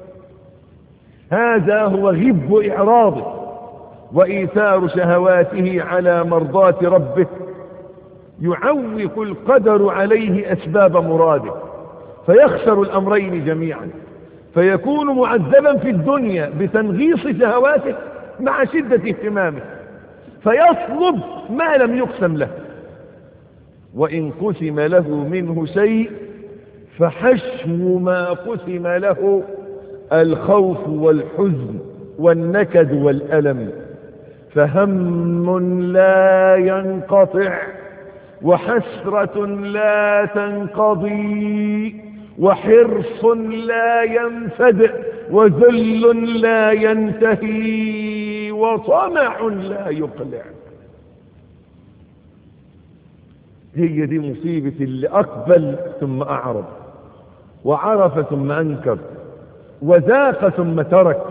هذا هو غب إعراضه وإيثار شهواته على مرضاة ربه يعوق القدر عليه أسباب مراده فيخسر الأمرين جميعا فيكون معذبا في الدنيا بتنغيص شهواته مع شدة اهتمامه فيطلب ما لم يقسم له وإن قسم له منه شيء فحشو ما قسم له الخوف والحزن والنكد والألم فهم لا ينقطع وحسرة لا تنقضي وحرص لا ينفد وذل لا ينتهي وطمع لا يقلع هي دي مصيبة اللي أقبل ثم أعرض وعرف ثم أنكر وذاق ثم ترك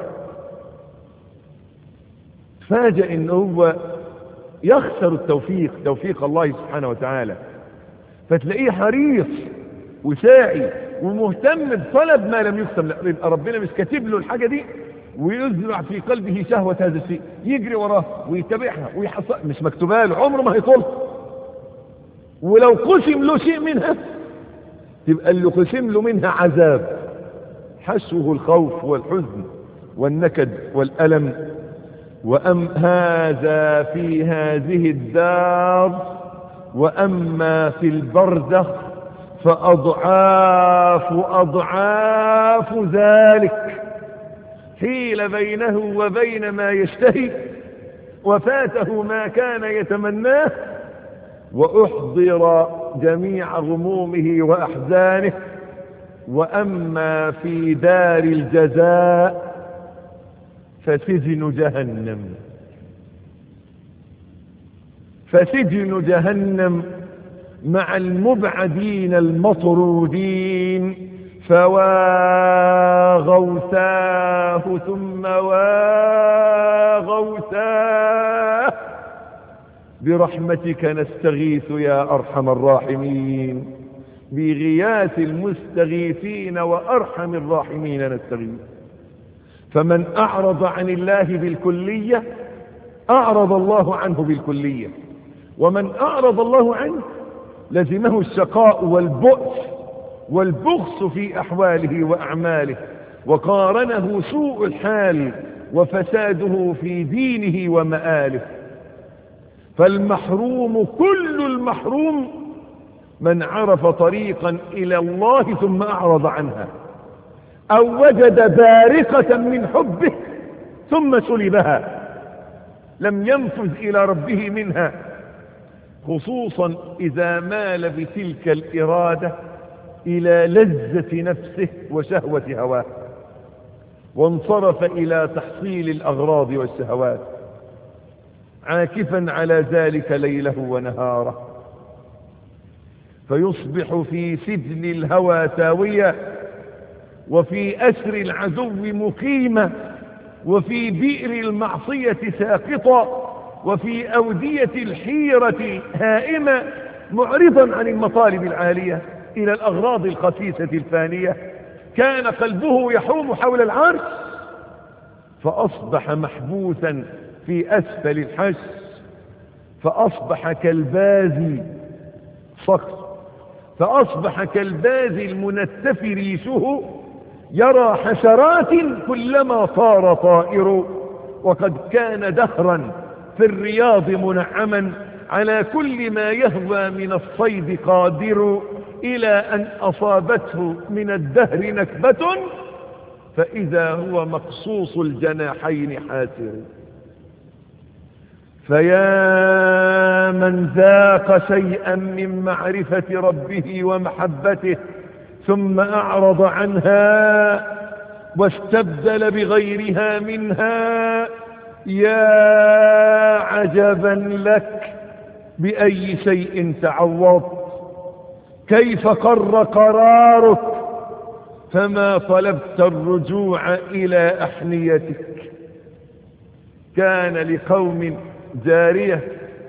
فاجأ إن هو يخسر التوفيق توفيق الله سبحانه وتعالى فتلاقيه حريص وساعي ومهتم بطلب ما لم يقسم لا يبقى ربنا مش كاتب له الحاجة دي ويزرع في قلبه شهوة هذا الشيء يجري وراه ويتبعها ويحصل مش مكتوبه له عمره ما هيطول ولو قسم له شيء منها تبقى اللي قسم له منها عذاب حشوه الخوف والحزن والنكد والألم وأم هذا في هذه الدار وأما في البرزخ فأضعاف أضعاف ذلك حيل بينه وبين ما يشتهي وفاته ما كان يتمناه وأحضر جميع غمومه وأحزانه وأما في دار الجزاء فسجن جهنم فسجن جهنم مع المبعدين المطرودين فواغوتاه ثم واغوتاه برحمتك نستغيث يا أرحم الراحمين بغياث المستغيثين وأرحم الراحمين نستغيث فمن أعرض عن الله بالكلية أعرض الله عنه بالكلية ومن أعرض الله عنه لزمه الشقاء والبؤس والبغص في أحواله وأعماله وقارنه سوء الحال وفساده في دينه ومآله فالمحروم كل المحروم من عرف طريقا إلى الله ثم أعرض عنها أو وجد بارقة من حبه ثم سلبها لم ينفذ إلى ربه منها خصوصا إذا مال بتلك الإرادة إلى لذة نفسه وشهوة هواه وانصرف إلى تحصيل الأغراض والشهوات عاكفا على ذلك ليله ونهاره فيصبح في سجن الهوى ساوية وفي أسر العدو مقيمة وفي بئر المعصية ساقطة وفي أودية الحيرة هائمة معرضا عن المطالب العالية إلى الأغراض الخسيسة الفانية كان قلبه يحوم حول العرش فأصبح محبوسا في أسفل الحش فأصبح كالبازي صخر فأصبح كالبازي المنتف ريشه يرى حشرات كلما طار طائر وقد كان دهرا في الرياض منعما على كل ما يهوى من الصيد قادر إلى أن أصابته من الدهر نكبة فإذا هو مقصوص الجناحين حاسر فيا من ذاق شيئا من معرفة ربه ومحبته ثم أعرض عنها واستبدل بغيرها منها يا عجبا لك بأي شيء تعوضت كيف قر قرارك فما طلبت الرجوع إلى أحنيتك كان لقوم جارية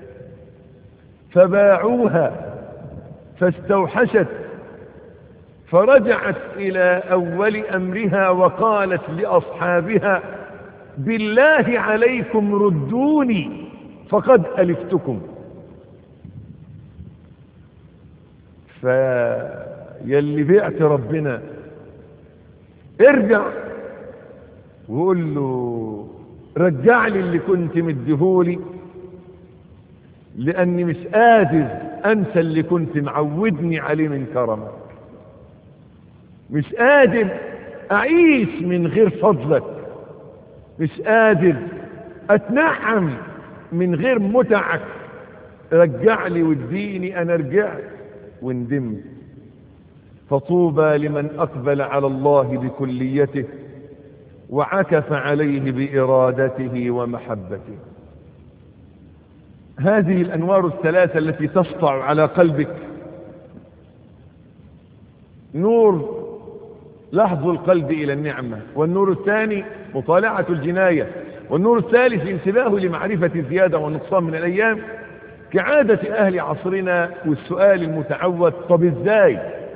فباعوها فاستوحشت فرجعت إلى أول أمرها وقالت لأصحابها بالله عليكم ردوني فقد ألفتكم فيلي بعت ربنا ارجع وقول له رجع لي اللي كنت مديهولي لاني مش قادر انسى اللي كنت معودني عليه من كرمك مش قادر اعيش من غير فضلك مش قادر اتنعم من غير متعك رجع لي واديني انا رجعت وندمت فطوبى لمن اقبل على الله بكليته وعكف عليه بارادته ومحبته هذه الانوار الثلاثه التي تسطع على قلبك نور لحظ القلب الى النعمه والنور الثاني مطالعه الجنايه والنور الثالث الانتباه لمعرفه الزياده والنقصان من الايام كعاده اهل عصرنا والسؤال المتعود طب ازاي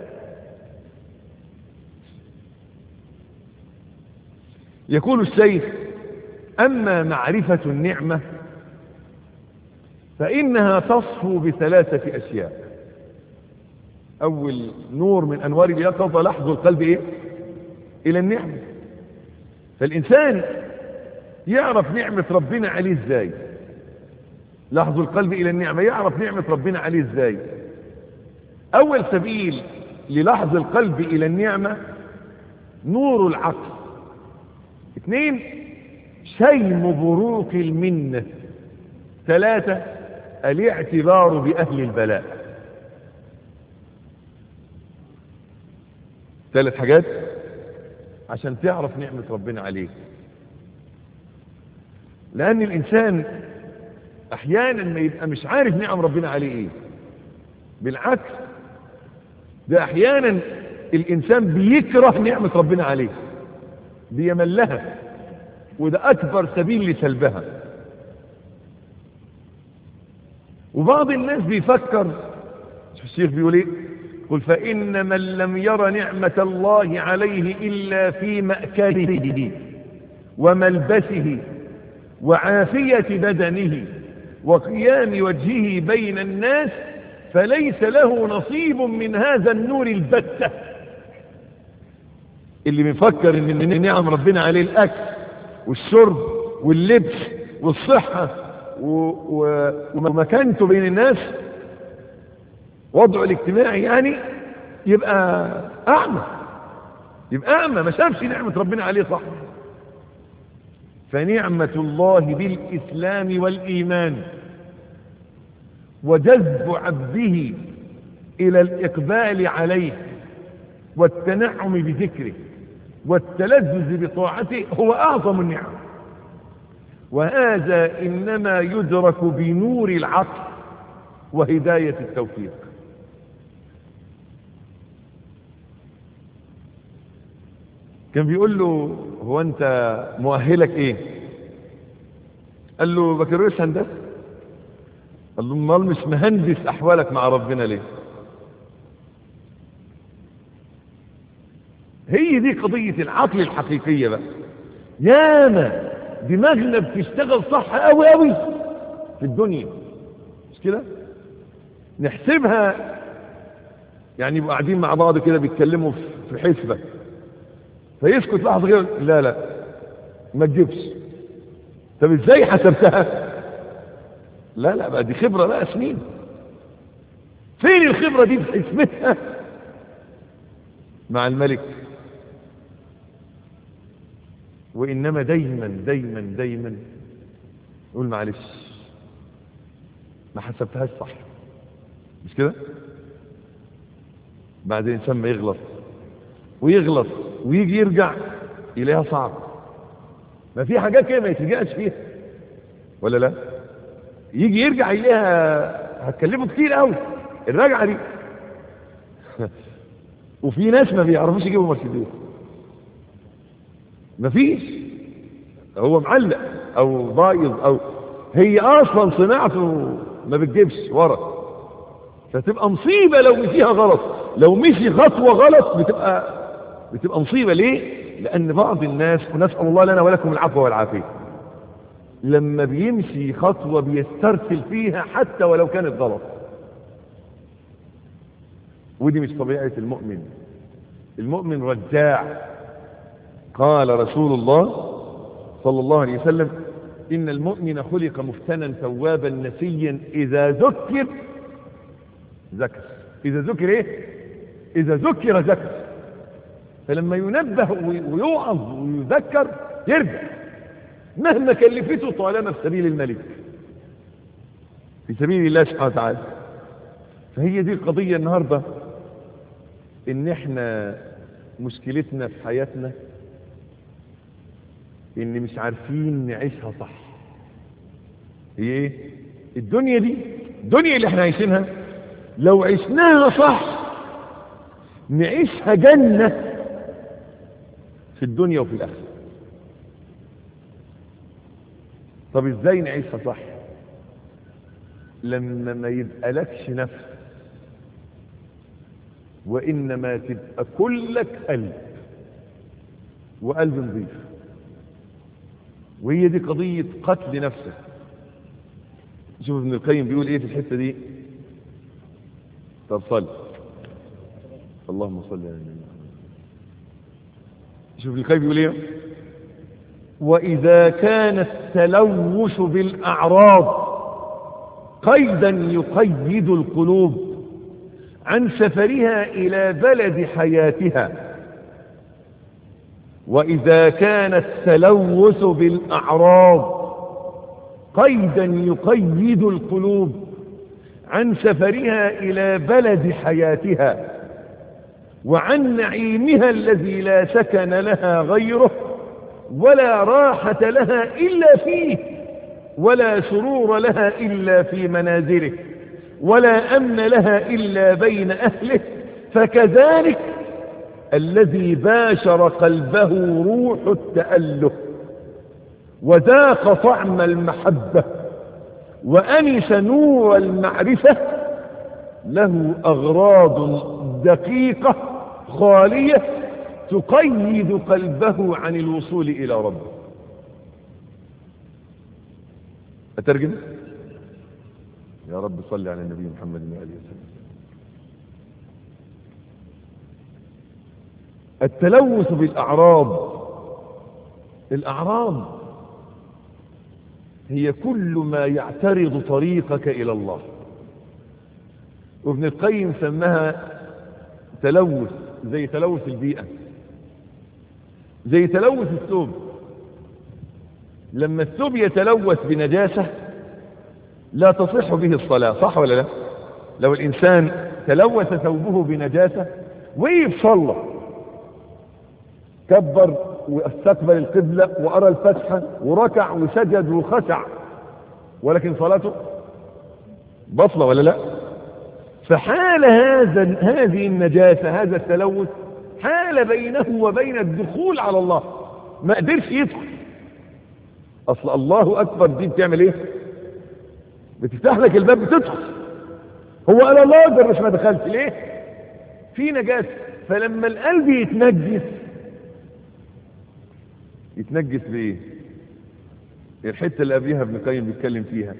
يقول الشيخ اما معرفه النعمه فانها تصفو بثلاثه اشياء اول نور من انوار اليقظه لحظ القلب ايه الى النعمه فالانسان يعرف نعمه ربنا عليه ازاي لحظ القلب الى النعمه يعرف نعمه ربنا عليه ازاي اول سبيل للحظ القلب الى النعمه نور العقل اثنين شيم بروق المنه ثلاثه الاعتبار باهل البلاء ثلاث حاجات عشان تعرف نعمة ربنا عليك لأن الإنسان أحيانا ما يبقى مش عارف نعم ربنا عليه إيه بالعكس ده أحيانا الإنسان بيكره نعمة ربنا عليه بيملها وده أكبر سبيل لسلبها وبعض الناس بيفكر شوف الشيخ بيقول ايه قل فإن من لم ير نعمة الله عليه إلا في مأكله وملبسه وعافية بدنه وقيام وجهه بين الناس فليس له نصيب من هذا النور البتة اللي بيفكر ان من نعم ربنا عليه الاكل والشرب واللبس والصحة و... و... ومكانته بين الناس وضعه الاجتماعي يعني يبقى اعمى يبقى اعمى ما شافش نعمة ربنا عليه صح فنعمة الله بالإسلام والإيمان وجذب عبده إلى الإقبال عليه والتنعم بذكره والتلذذ بطاعته هو أعظم النعم وهذا إنما يدرك بنور العقل وهداية التوفيق كان بيقول له هو انت مؤهلك ايه قال له بكالوريوس هندسه قال له امال مش مهندس احوالك مع ربنا ليه هي دي قضية العقل الحقيقية بقى ياما دماغنا بتشتغل صح قوي قوي في الدنيا مش كده نحسبها يعني يبقوا قاعدين مع بعض كده بيتكلموا في حسبة فيسكت لحظة كده لا لا ما تجيبش طب ازاي حسبتها لا لا بقى دي خبرة بقى سنين فين الخبرة دي في حسبتها مع الملك وإنما دايما دايما دايما يقول معلش ما حسبتهاش صح مش كده بعد الإنسان ما يغلط ويغلط ويجي يرجع إليها صعب ما في حاجات كده ما يترجعش فيها ولا لا يجي يرجع إليها هتكلمه كتير قوي الرجعة دي وفي ناس ما بيعرفوش يجيبوا مرسيدس مفيش هو معلق او بايظ او هي اصلا صناعته ما بتجيبش ورا فتبقى مصيبة لو مشيها غلط لو مشي خطوة غلط بتبقى بتبقى مصيبة ليه لان بعض الناس ونسأل الله لنا ولكم العفو والعافية لما بيمشي خطوة بيسترسل فيها حتى ولو كانت غلط ودي مش طبيعة المؤمن المؤمن رجاع قال رسول الله صلى الله عليه وسلم إن المؤمن خلق مفتنا توابا نسيا إذا ذكر ذكر إذا ذكر إيه إذا ذكر ذكر فلما ينبه ويوعظ ويذكر يرجع مهما كلفته طالما في سبيل الملك في سبيل الله سبحانه وتعالى فهي دي القضية النهاردة ان احنا مشكلتنا في حياتنا ان مش عارفين نعيشها صح هي ايه الدنيا دي الدنيا اللي احنا عايشينها لو عشناها صح نعيشها جنة في الدنيا وفي الآخرة طب ازاي نعيشها صح لما ما يبقى لكش نفس وإنما تبقى كلك قلب وقلب نظيف وهي دي قضية قتل نفسك شوف ابن القيم بيقول ايه في الحتة دي طب صل اللهم صل على النبي شوف ابن القيم بيقول ايه وإذا كان التلوث بالأعراض قيدا يقيد القلوب عن سفرها إلى بلد حياتها وإذا كان التلوث بالأعراض قيدا يقيد القلوب عن سفرها إلى بلد حياتها وعن نعيمها الذي لا سكن لها غيره ولا راحة لها إلا فيه ولا سرور لها إلا في منازله ولا أمن لها إلا بين أهله فكذلك الذي باشر قلبه روح التأله وذاق طعم المحبة وأنس نور المعرفة له أغراض دقيقة خالية تقيد قلبه عن الوصول إلى ربه أترجم يا رب صل على النبي محمد وآله وسلم التلوث بالأعراض الأعراض هي كل ما يعترض طريقك إلى الله وابن القيم سماها تلوث زي تلوث البيئة زي تلوث الثوب لما الثوب يتلوث بنجاسة لا تصح به الصلاة صح ولا لا لو الإنسان تلوث ثوبه بنجاسة وقف صلى كبر واستقبل القبلة وأرى الفتحة وركع وسجد وخشع ولكن صلاته بطلة ولا لا فحال هذا هذه النجاسة هذا التلوث حال بينه وبين الدخول على الله ما قدرش يدخل اصل الله اكبر دي بتعمل ايه بتفتح لك الباب بتدخل هو قال الله اكبر مش ما دخلت ليه في نجاسة فلما القلب يتنجس يتنجس بايه الحته اللي قبلها ابن قيم بيتكلم فيها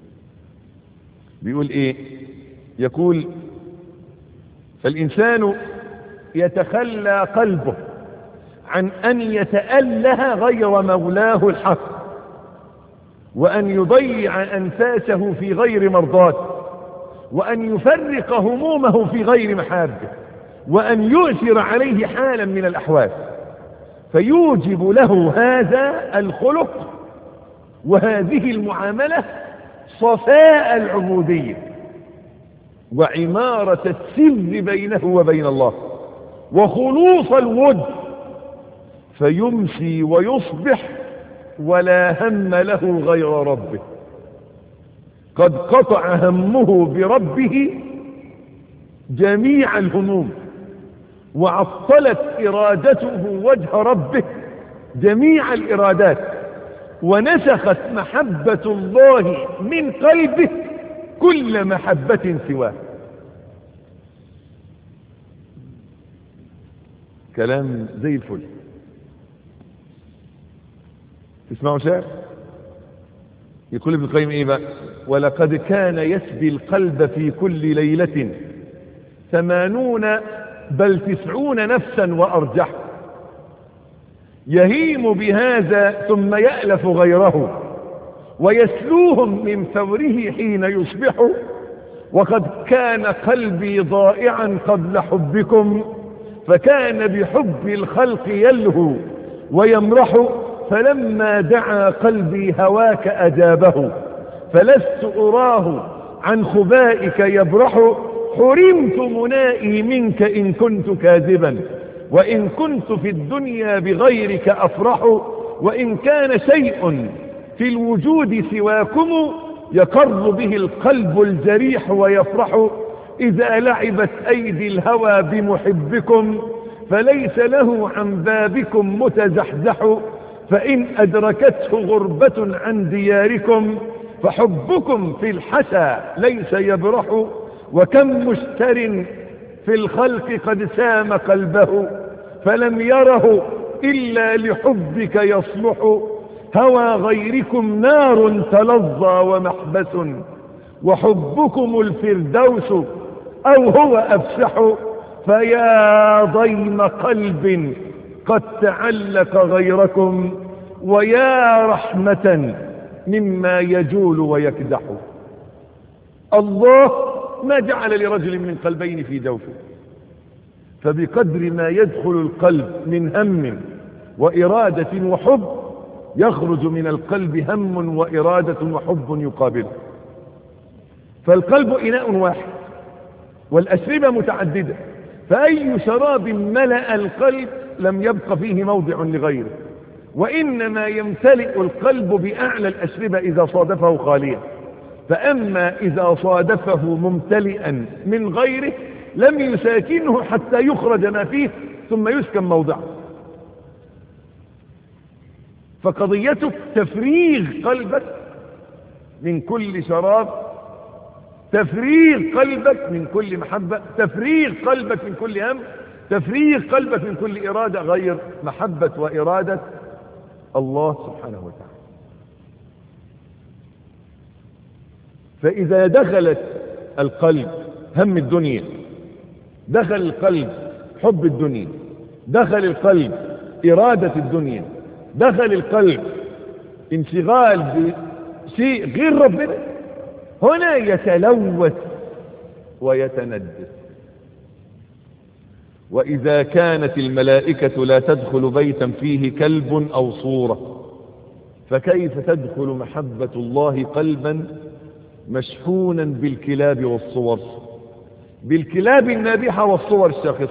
بيقول ايه يقول فالانسان يتخلى قلبه عن ان يتاله غير مولاه الحق وان يضيع انفاسه في غير مرضاته وان يفرق همومه في غير محابه وان يؤثر عليه حالا من الاحوال فيوجب له هذا الخلق وهذه المعاملة صفاء العبودية وعمارة السر بينه وبين الله وخلوص الود فيمسي ويصبح ولا هم له غير ربه قد قطع همه بربه جميع الهموم وعطلت إرادته وجه ربه جميع الإرادات ونسخت محبة الله من قلبه كل محبة سواه كلام زي الفل تسمعوا شعر يقول ابن القيم ايه بقى ولقد كان يسبي القلب في كل ليلة ثمانون بل تسعون نفسا وأرجح يهيم بهذا ثم يألف غيره ويسلوهم من ثوره حين يصبح وقد كان قلبي ضائعا قبل حبكم فكان بحب الخلق يلهو ويمرح فلما دعا قلبي هواك أجابه فلست أراه عن خبائك يبرح حرمت منائي منك إن كنت كاذبا وإن كنت في الدنيا بغيرك أفرح وإن كان شيء في الوجود سواكم يقر به القلب الجريح ويفرح إذا لعبت أيدي الهوى بمحبكم فليس له عن بابكم متزحزح فإن أدركته غربة عن دياركم فحبكم في الحسى ليس يبرح وكم مشتر في الخلق قد سام قلبه فلم يره إلا لحبك يصلح هوى غيركم نار تلظى ومحبس وحبكم الفردوس أو هو أفسح فيا ضيم قلب قد تعلق غيركم ويا رحمة مما يجول ويكدح الله ما جعل لرجل من قلبين في جوفه فبقدر ما يدخل القلب من هم وإرادة وحب يخرج من القلب هم وإرادة وحب يقابله فالقلب إناء واحد والأشربة متعددة فأي شراب ملأ القلب لم يبق فيه موضع لغيره وإنما يمتلئ القلب بأعلى الأشربة إذا صادفه خاليا فأما إذا صادفه ممتلئا من غيره لم يساكنه حتى يخرج ما فيه ثم يسكن موضعه فقضيتك تفريغ قلبك من كل شراب تفريغ قلبك من كل محبة تفريغ قلبك من كل هم تفريغ قلبك من كل إرادة غير محبة وإرادة الله سبحانه وتعالى فإذا دخلت القلب هم الدنيا دخل القلب حب الدنيا دخل القلب إرادة الدنيا دخل القلب انشغال بشيء غير ربنا هنا يتلوث ويتندس وإذا كانت الملائكة لا تدخل بيتا فيه كلب أو صورة فكيف تدخل محبة الله قلبا مشحونا بالكلاب والصور بالكلاب النابحة والصور الشاخصة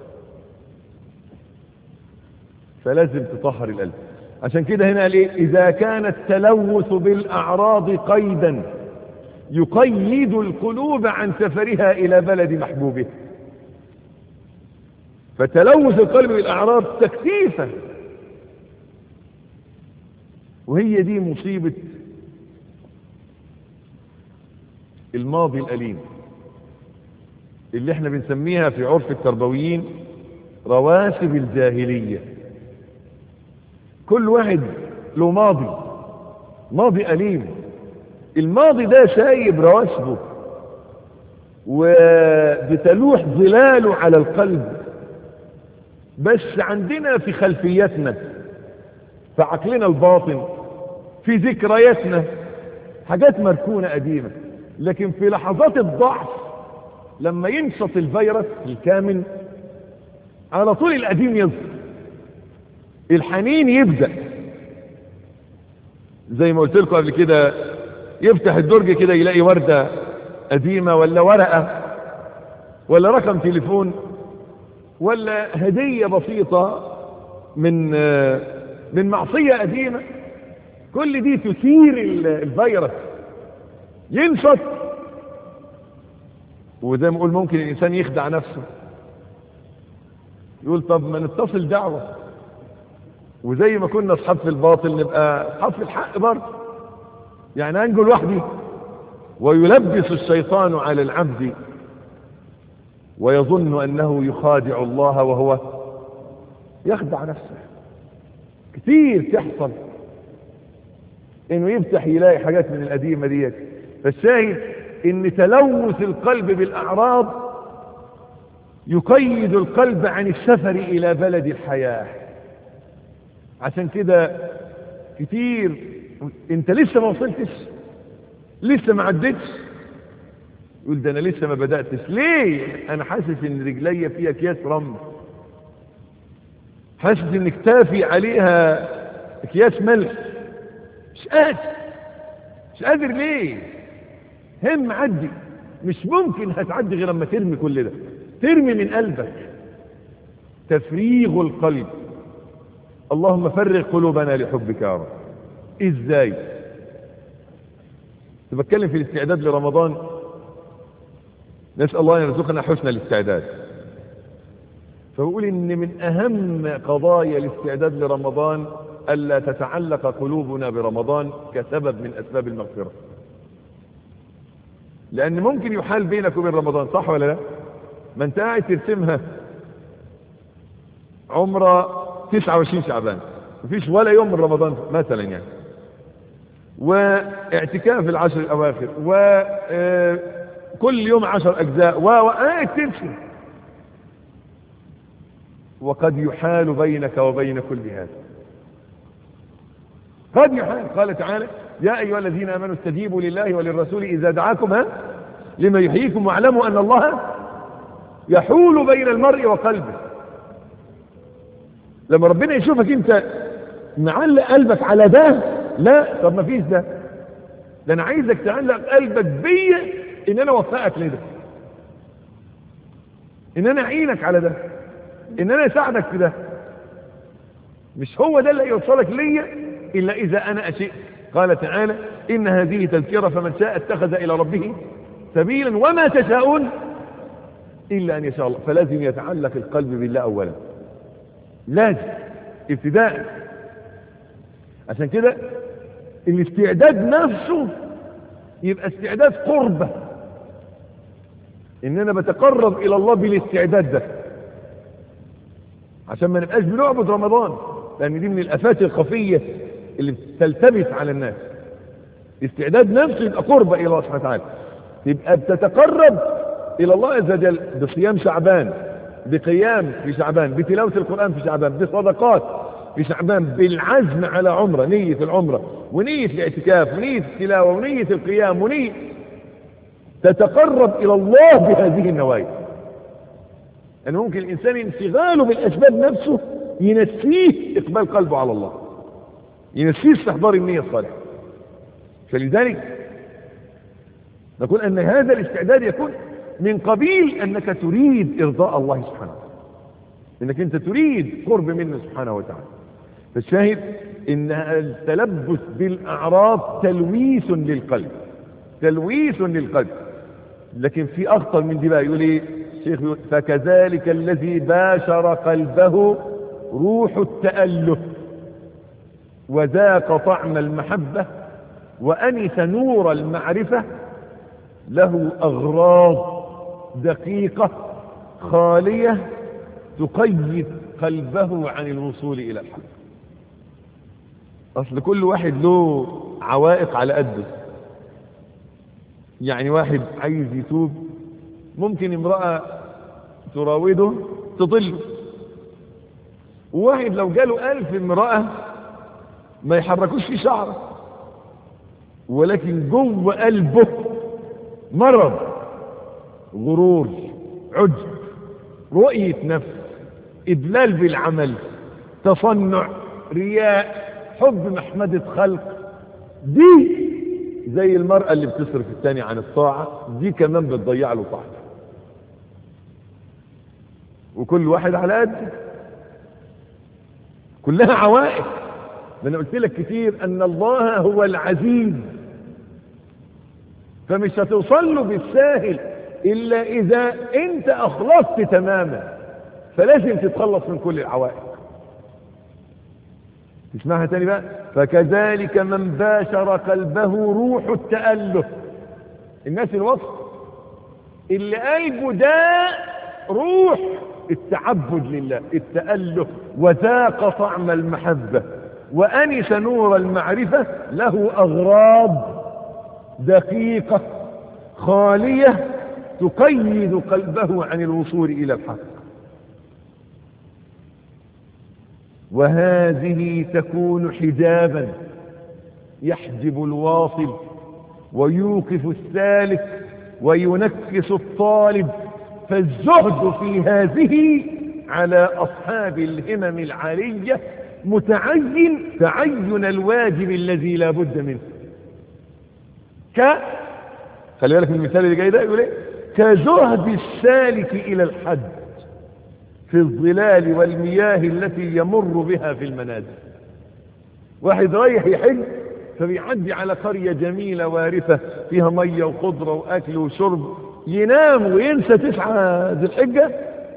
فلازم تطهر القلب عشان كده هنا قال ايه اذا كان التلوث بالاعراض قيدا يقيد القلوب عن سفرها الى بلد محبوبه فتلوث القلب بالاعراض تكتيفه وهي دي مصيبه الماضي الاليم اللي احنا بنسميها في عرف التربويين رواسب الجاهليه كل واحد له ماضي ماضي أليم الماضي ده سايب رواسبه وبتلوح ظلاله على القلب بس عندنا في خلفيتنا في عقلنا الباطن في ذكرياتنا حاجات مركونة قديمة لكن في لحظات الضعف لما ينشط الفيروس الكامل على طول القديم يظهر الحنين يبدأ زي ما قلت لكم قبل كده يفتح الدرج كده يلاقي وردة قديمة ولا ورقة ولا رقم تليفون ولا هدية بسيطة من من معصية قديمة كل دي تثير الفيروس ينشط وزي ما اقول ممكن الانسان يخدع نفسه يقول طب ما نتصل دعوه وزي ما كنا اصحاب في الباطل نبقى اصحاب في الحق برضه يعني انجو لوحدي ويلبس الشيطان على العبد ويظن انه يخادع الله وهو يخدع نفسه كتير تحصل انه يفتح يلاقي حاجات من القديمه ديت فالشاهد ان تلوث القلب بالاعراض يقيد القلب عن السفر الى بلد الحياه عشان كده كتير انت لسه ما وصلتش لسه ما عدتش يقول ده انا لسه ما بداتش ليه انا حاسس ان رجليا فيها اكياس رمل حاسس ان كتافي عليها اكياس ملح مش قادر مش قادر ليه هم عدي مش ممكن هتعدي غير لما ترمي كل ده ترمي من قلبك تفريغ القلب اللهم فرغ قلوبنا لحبك يا رب ازاي بتكلم في الاستعداد لرمضان نسأل الله أن يرزقنا حسن الاستعداد فبقول إن من أهم قضايا الاستعداد لرمضان ألا تتعلق قلوبنا برمضان كسبب من أسباب المغفرة لأن ممكن يحال بينك وبين رمضان صح ولا لا ما انت قاعد ترسمها عمره 29 شعبان مفيش ولا يوم من رمضان مثلا يعني واعتكاف العشر الأواخر وكل يوم عشر أجزاء وقاعد ترسم وقد يحال بينك وبين كل هذا قد يحال قال تعالى يا أيها الذين آمنوا استجيبوا لله وللرسول إذا دعاكم ها لما يحييكم واعلموا أن الله يحول بين المرء وقلبه لما ربنا يشوفك انت معلق قلبك على ده لا طب ما فيش ده ده انا عايزك تعلق قلبك بيا ان انا اوفقك لده ان انا اعينك على ده ان انا اساعدك في ده مش هو ده اللي يوصلك ليا الا اذا انا اشئت قال تعالى ان هذه تذكره فمن شاء اتخذ الى ربه سبيلا وما تشاءون الا ان يشاء الله فلازم يتعلق القلب بالله اولا لازم ابتداء عشان كده الاستعداد نفسه يبقى استعداد قربة ان انا بتقرب الى الله بالاستعداد ده عشان ما نبقاش بنعبد رمضان لان دي من الافات الخفية اللي بتلتبس على الناس استعداد نفسه يبقى قربة الى الله سبحانه وتعالى يبقى بتتقرب الى الله عز وجل بصيام شعبان بقيام في شعبان بتلاوة القرآن في شعبان بصدقات في شعبان بالعزم على عمرة نية العمرة ونية الاعتكاف ونية التلاوة ونية القيام ونية تتقرب إلى الله بهذه النوايا أن يعني ممكن الإنسان انشغاله بالأسباب نفسه ينسيه إقبال قلبه على الله ينسيه استحضار النية الصالحة فلذلك نقول أن هذا الاستعداد يكون من قبيل أنك تريد إرضاء الله سبحانه وتعالى انك انت تريد قرب منه سبحانه وتعالى فالشاهد ان التلبس بالاعراض تلويث للقلب تلويث للقلب لكن في اخطر من دي بقى يقول ايه الشيخ يقول فكذلك الذي باشر قلبه روح التأله وذاق طعم المحبة وأنس نور المعرفة له أغراض دقيقة خالية تقيد قلبه عن الوصول إلى الحق أصل كل واحد له عوائق على قده يعني واحد عايز يتوب ممكن امرأة تراوده تضله وواحد لو جاله ألف امرأة ما يحركوش في شعره ولكن جوه قلبه مرض غرور عجب رؤية نفس إدلال بالعمل تصنع رياء حب محمدة خلق دي زي المرأة اللي بتصرف التاني عن الطاعة دي كمان بتضيع له طاعته وكل واحد على قد كلها عوائق ده انا قلت لك كتير ان الله هو العزيز فمش هتوصل له بالساهل الا اذا انت اخلصت تماما فلازم تتخلص من كل العوائق تسمعها تاني بقى فكذلك من باشر قلبه روح التأله الناس الوصف اللي قلبه ده روح التعبد لله التأله وذاق طعم المحبة وأنس نور المعرفة له أغراض دقيقة خالية تقيد قلبه عن الوصول إلى الحق وهذه تكون حجابا يحجب الواصل ويوقف السالك وينكس الطالب فالزهد في هذه على أصحاب الهمم العالية متعين تعين الواجب الذي لا بد منه ك خلي بالك من المثال اللي جاي ده يقول ايه كزهد السالك إلى الحج في الظلال والمياه التي يمر بها في المنازل واحد رايح يحج فبيعدي على قرية جميلة وارثة فيها مية وخضرة وأكل وشرب ينام وينسى تسعة ذي الحجة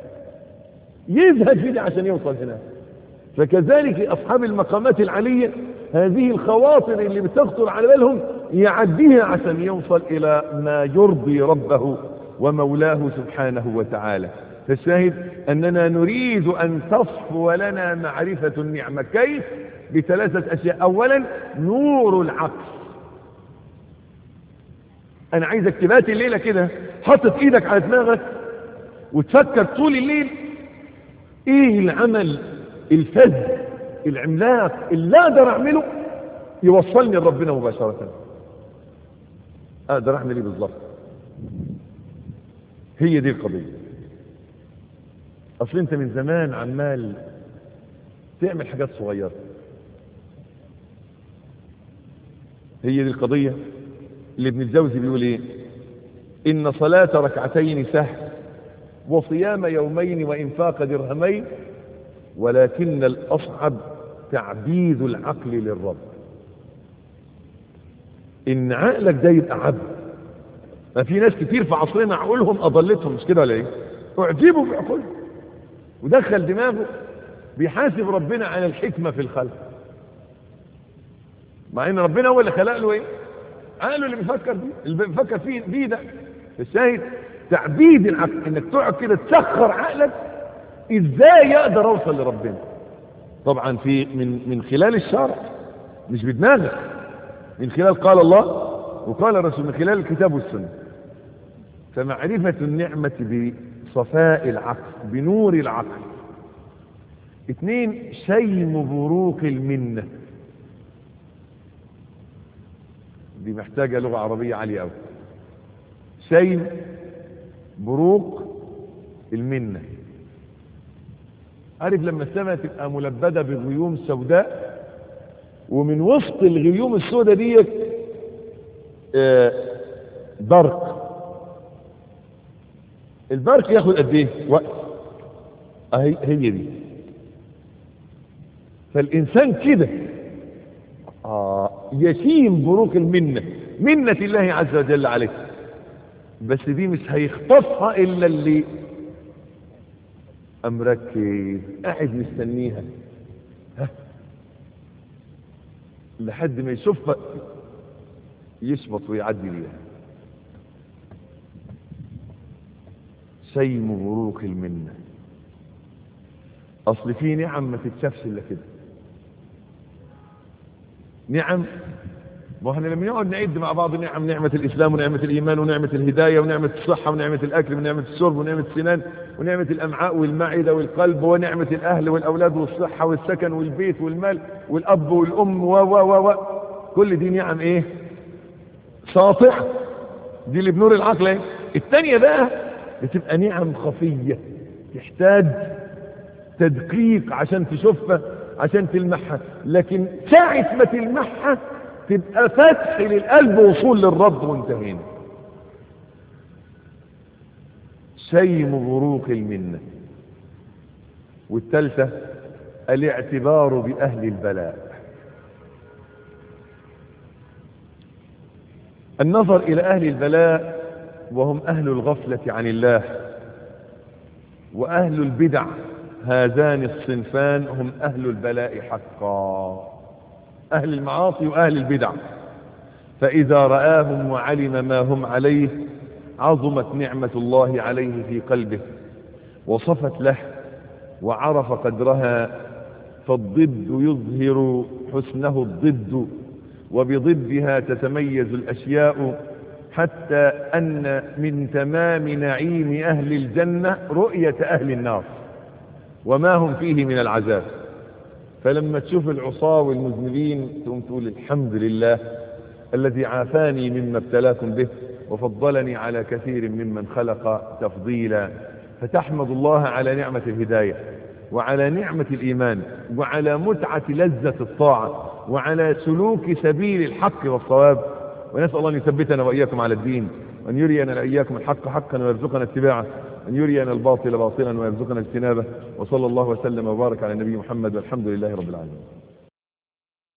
يزهد فيه عشان يوصل هناك فكذلك أصحاب المقامات العالية هذه الخواطر اللي بتخطر على بالهم يعديها عشان يوصل إلى ما يرضي ربه ومولاه سبحانه وتعالى فالشاهد أننا نريد أن تصفو لنا معرفة النعمة كيف بثلاثة أشياء أولا نور العقل أنا عايزك تبات الليلة كده حطت إيدك على دماغك وتفكر طول الليل إيه العمل الفذ العملاق اللي أقدر أعمله يوصلني لربنا مباشرة أقدر أعمل إيه بالظبط هي دي القضية أصل أنت من زمان عمال تعمل حاجات صغيرة هي دي القضية اللي ابن الجوزي بيقول ايه ان صلاة ركعتين سهل وصيام يومين وانفاق درهمين ولكن الاصعب تعبيد العقل للرب ان عقلك ده يبقى عبد ما في ناس كتير في عصرنا عقولهم اضلتهم مش كده ولا ايه اعجبوا بعقولهم ودخل دماغه بيحاسب ربنا على الحكمة في الخلق مع ان ربنا هو اللي خلق له ايه عقله اللي بيفكر فيه اللي بيفكر فيه فيه ده الشاهد تعبيد العقل انك تقعد كده تسخر عقلك ازاي اقدر اوصل لربنا طبعا في من من خلال الشرع مش بدماغك من خلال قال الله وقال الرسول من خلال الكتاب والسنه فمعرفه النعمه بصفاء العقل بنور العقل اثنين شيم بروق المنه دي محتاجة لغة عربية عالية أوي شيء بروق المنة عارف لما السماء تبقى ملبدة بغيوم سوداء ومن وسط الغيوم السوداء ديت آه برق البرق ياخد قد ايه وقت اهي هي دي فالانسان كده آه يشيم بروق المنة منة الله عز وجل عليه بس دي مش هيخطفها إلا اللي أمركز قاعد مستنيها ها لحد ما يشوفها يشبط ويعدي بيها شيم بروق المنة أصل في نعم ما تتشافش إلا كده نعم واحنا لما نقعد نعد مع بعض نعم نعمة الإسلام ونعمة الإيمان ونعمة الهداية ونعمة الصحة ونعمة الأكل ونعمة الشرب ونعمة السنان ونعمة الأمعاء والمعدة والقلب ونعمة الأهل والأولاد والصحة والسكن والبيت والمال والأب والأم و و و و كل دي نعم إيه ساطعة دي اللي بنور العقل ايه الثانية بقى بتبقى نعم خفية تحتاج تدقيق عشان تشوفها عشان تلمحها لكن ساعة ما تلمحها تبقى فتح للقلب وصول للرب وانتهينا شيم بروق المنة والثالثة الاعتبار بأهل البلاء النظر إلى أهل البلاء وهم أهل الغفلة عن الله وأهل البدع هذان الصنفان هم أهل البلاء حقا أهل المعاصي وأهل البدع فإذا رآهم وعلم ما هم عليه عظمت نعمة الله عليه في قلبه وصفت له وعرف قدرها فالضد يظهر حسنه الضد وبضدها تتميز الأشياء حتى أن من تمام نعيم أهل الجنة رؤية أهل النار وما هم فيه من العذاب فلما تشوف العصاة والمذنبين تقوم تقول الحمد لله الذي عافاني مما ابتلاكم به وفضلني على كثير ممن خلق تفضيلا فتحمد الله على نعمة الهداية وعلى نعمة الإيمان وعلى متعة لذة الطاعة وعلى سلوك سبيل الحق والصواب ونسأل الله أن يثبتنا وإياكم على الدين وأن يرينا وإياكم الحق حقا ويرزقنا اتباعه أن يرينا الباطل باطلا ويرزقنا اجتنابه وصلى الله وسلم وبارك على النبي محمد والحمد لله رب العالمين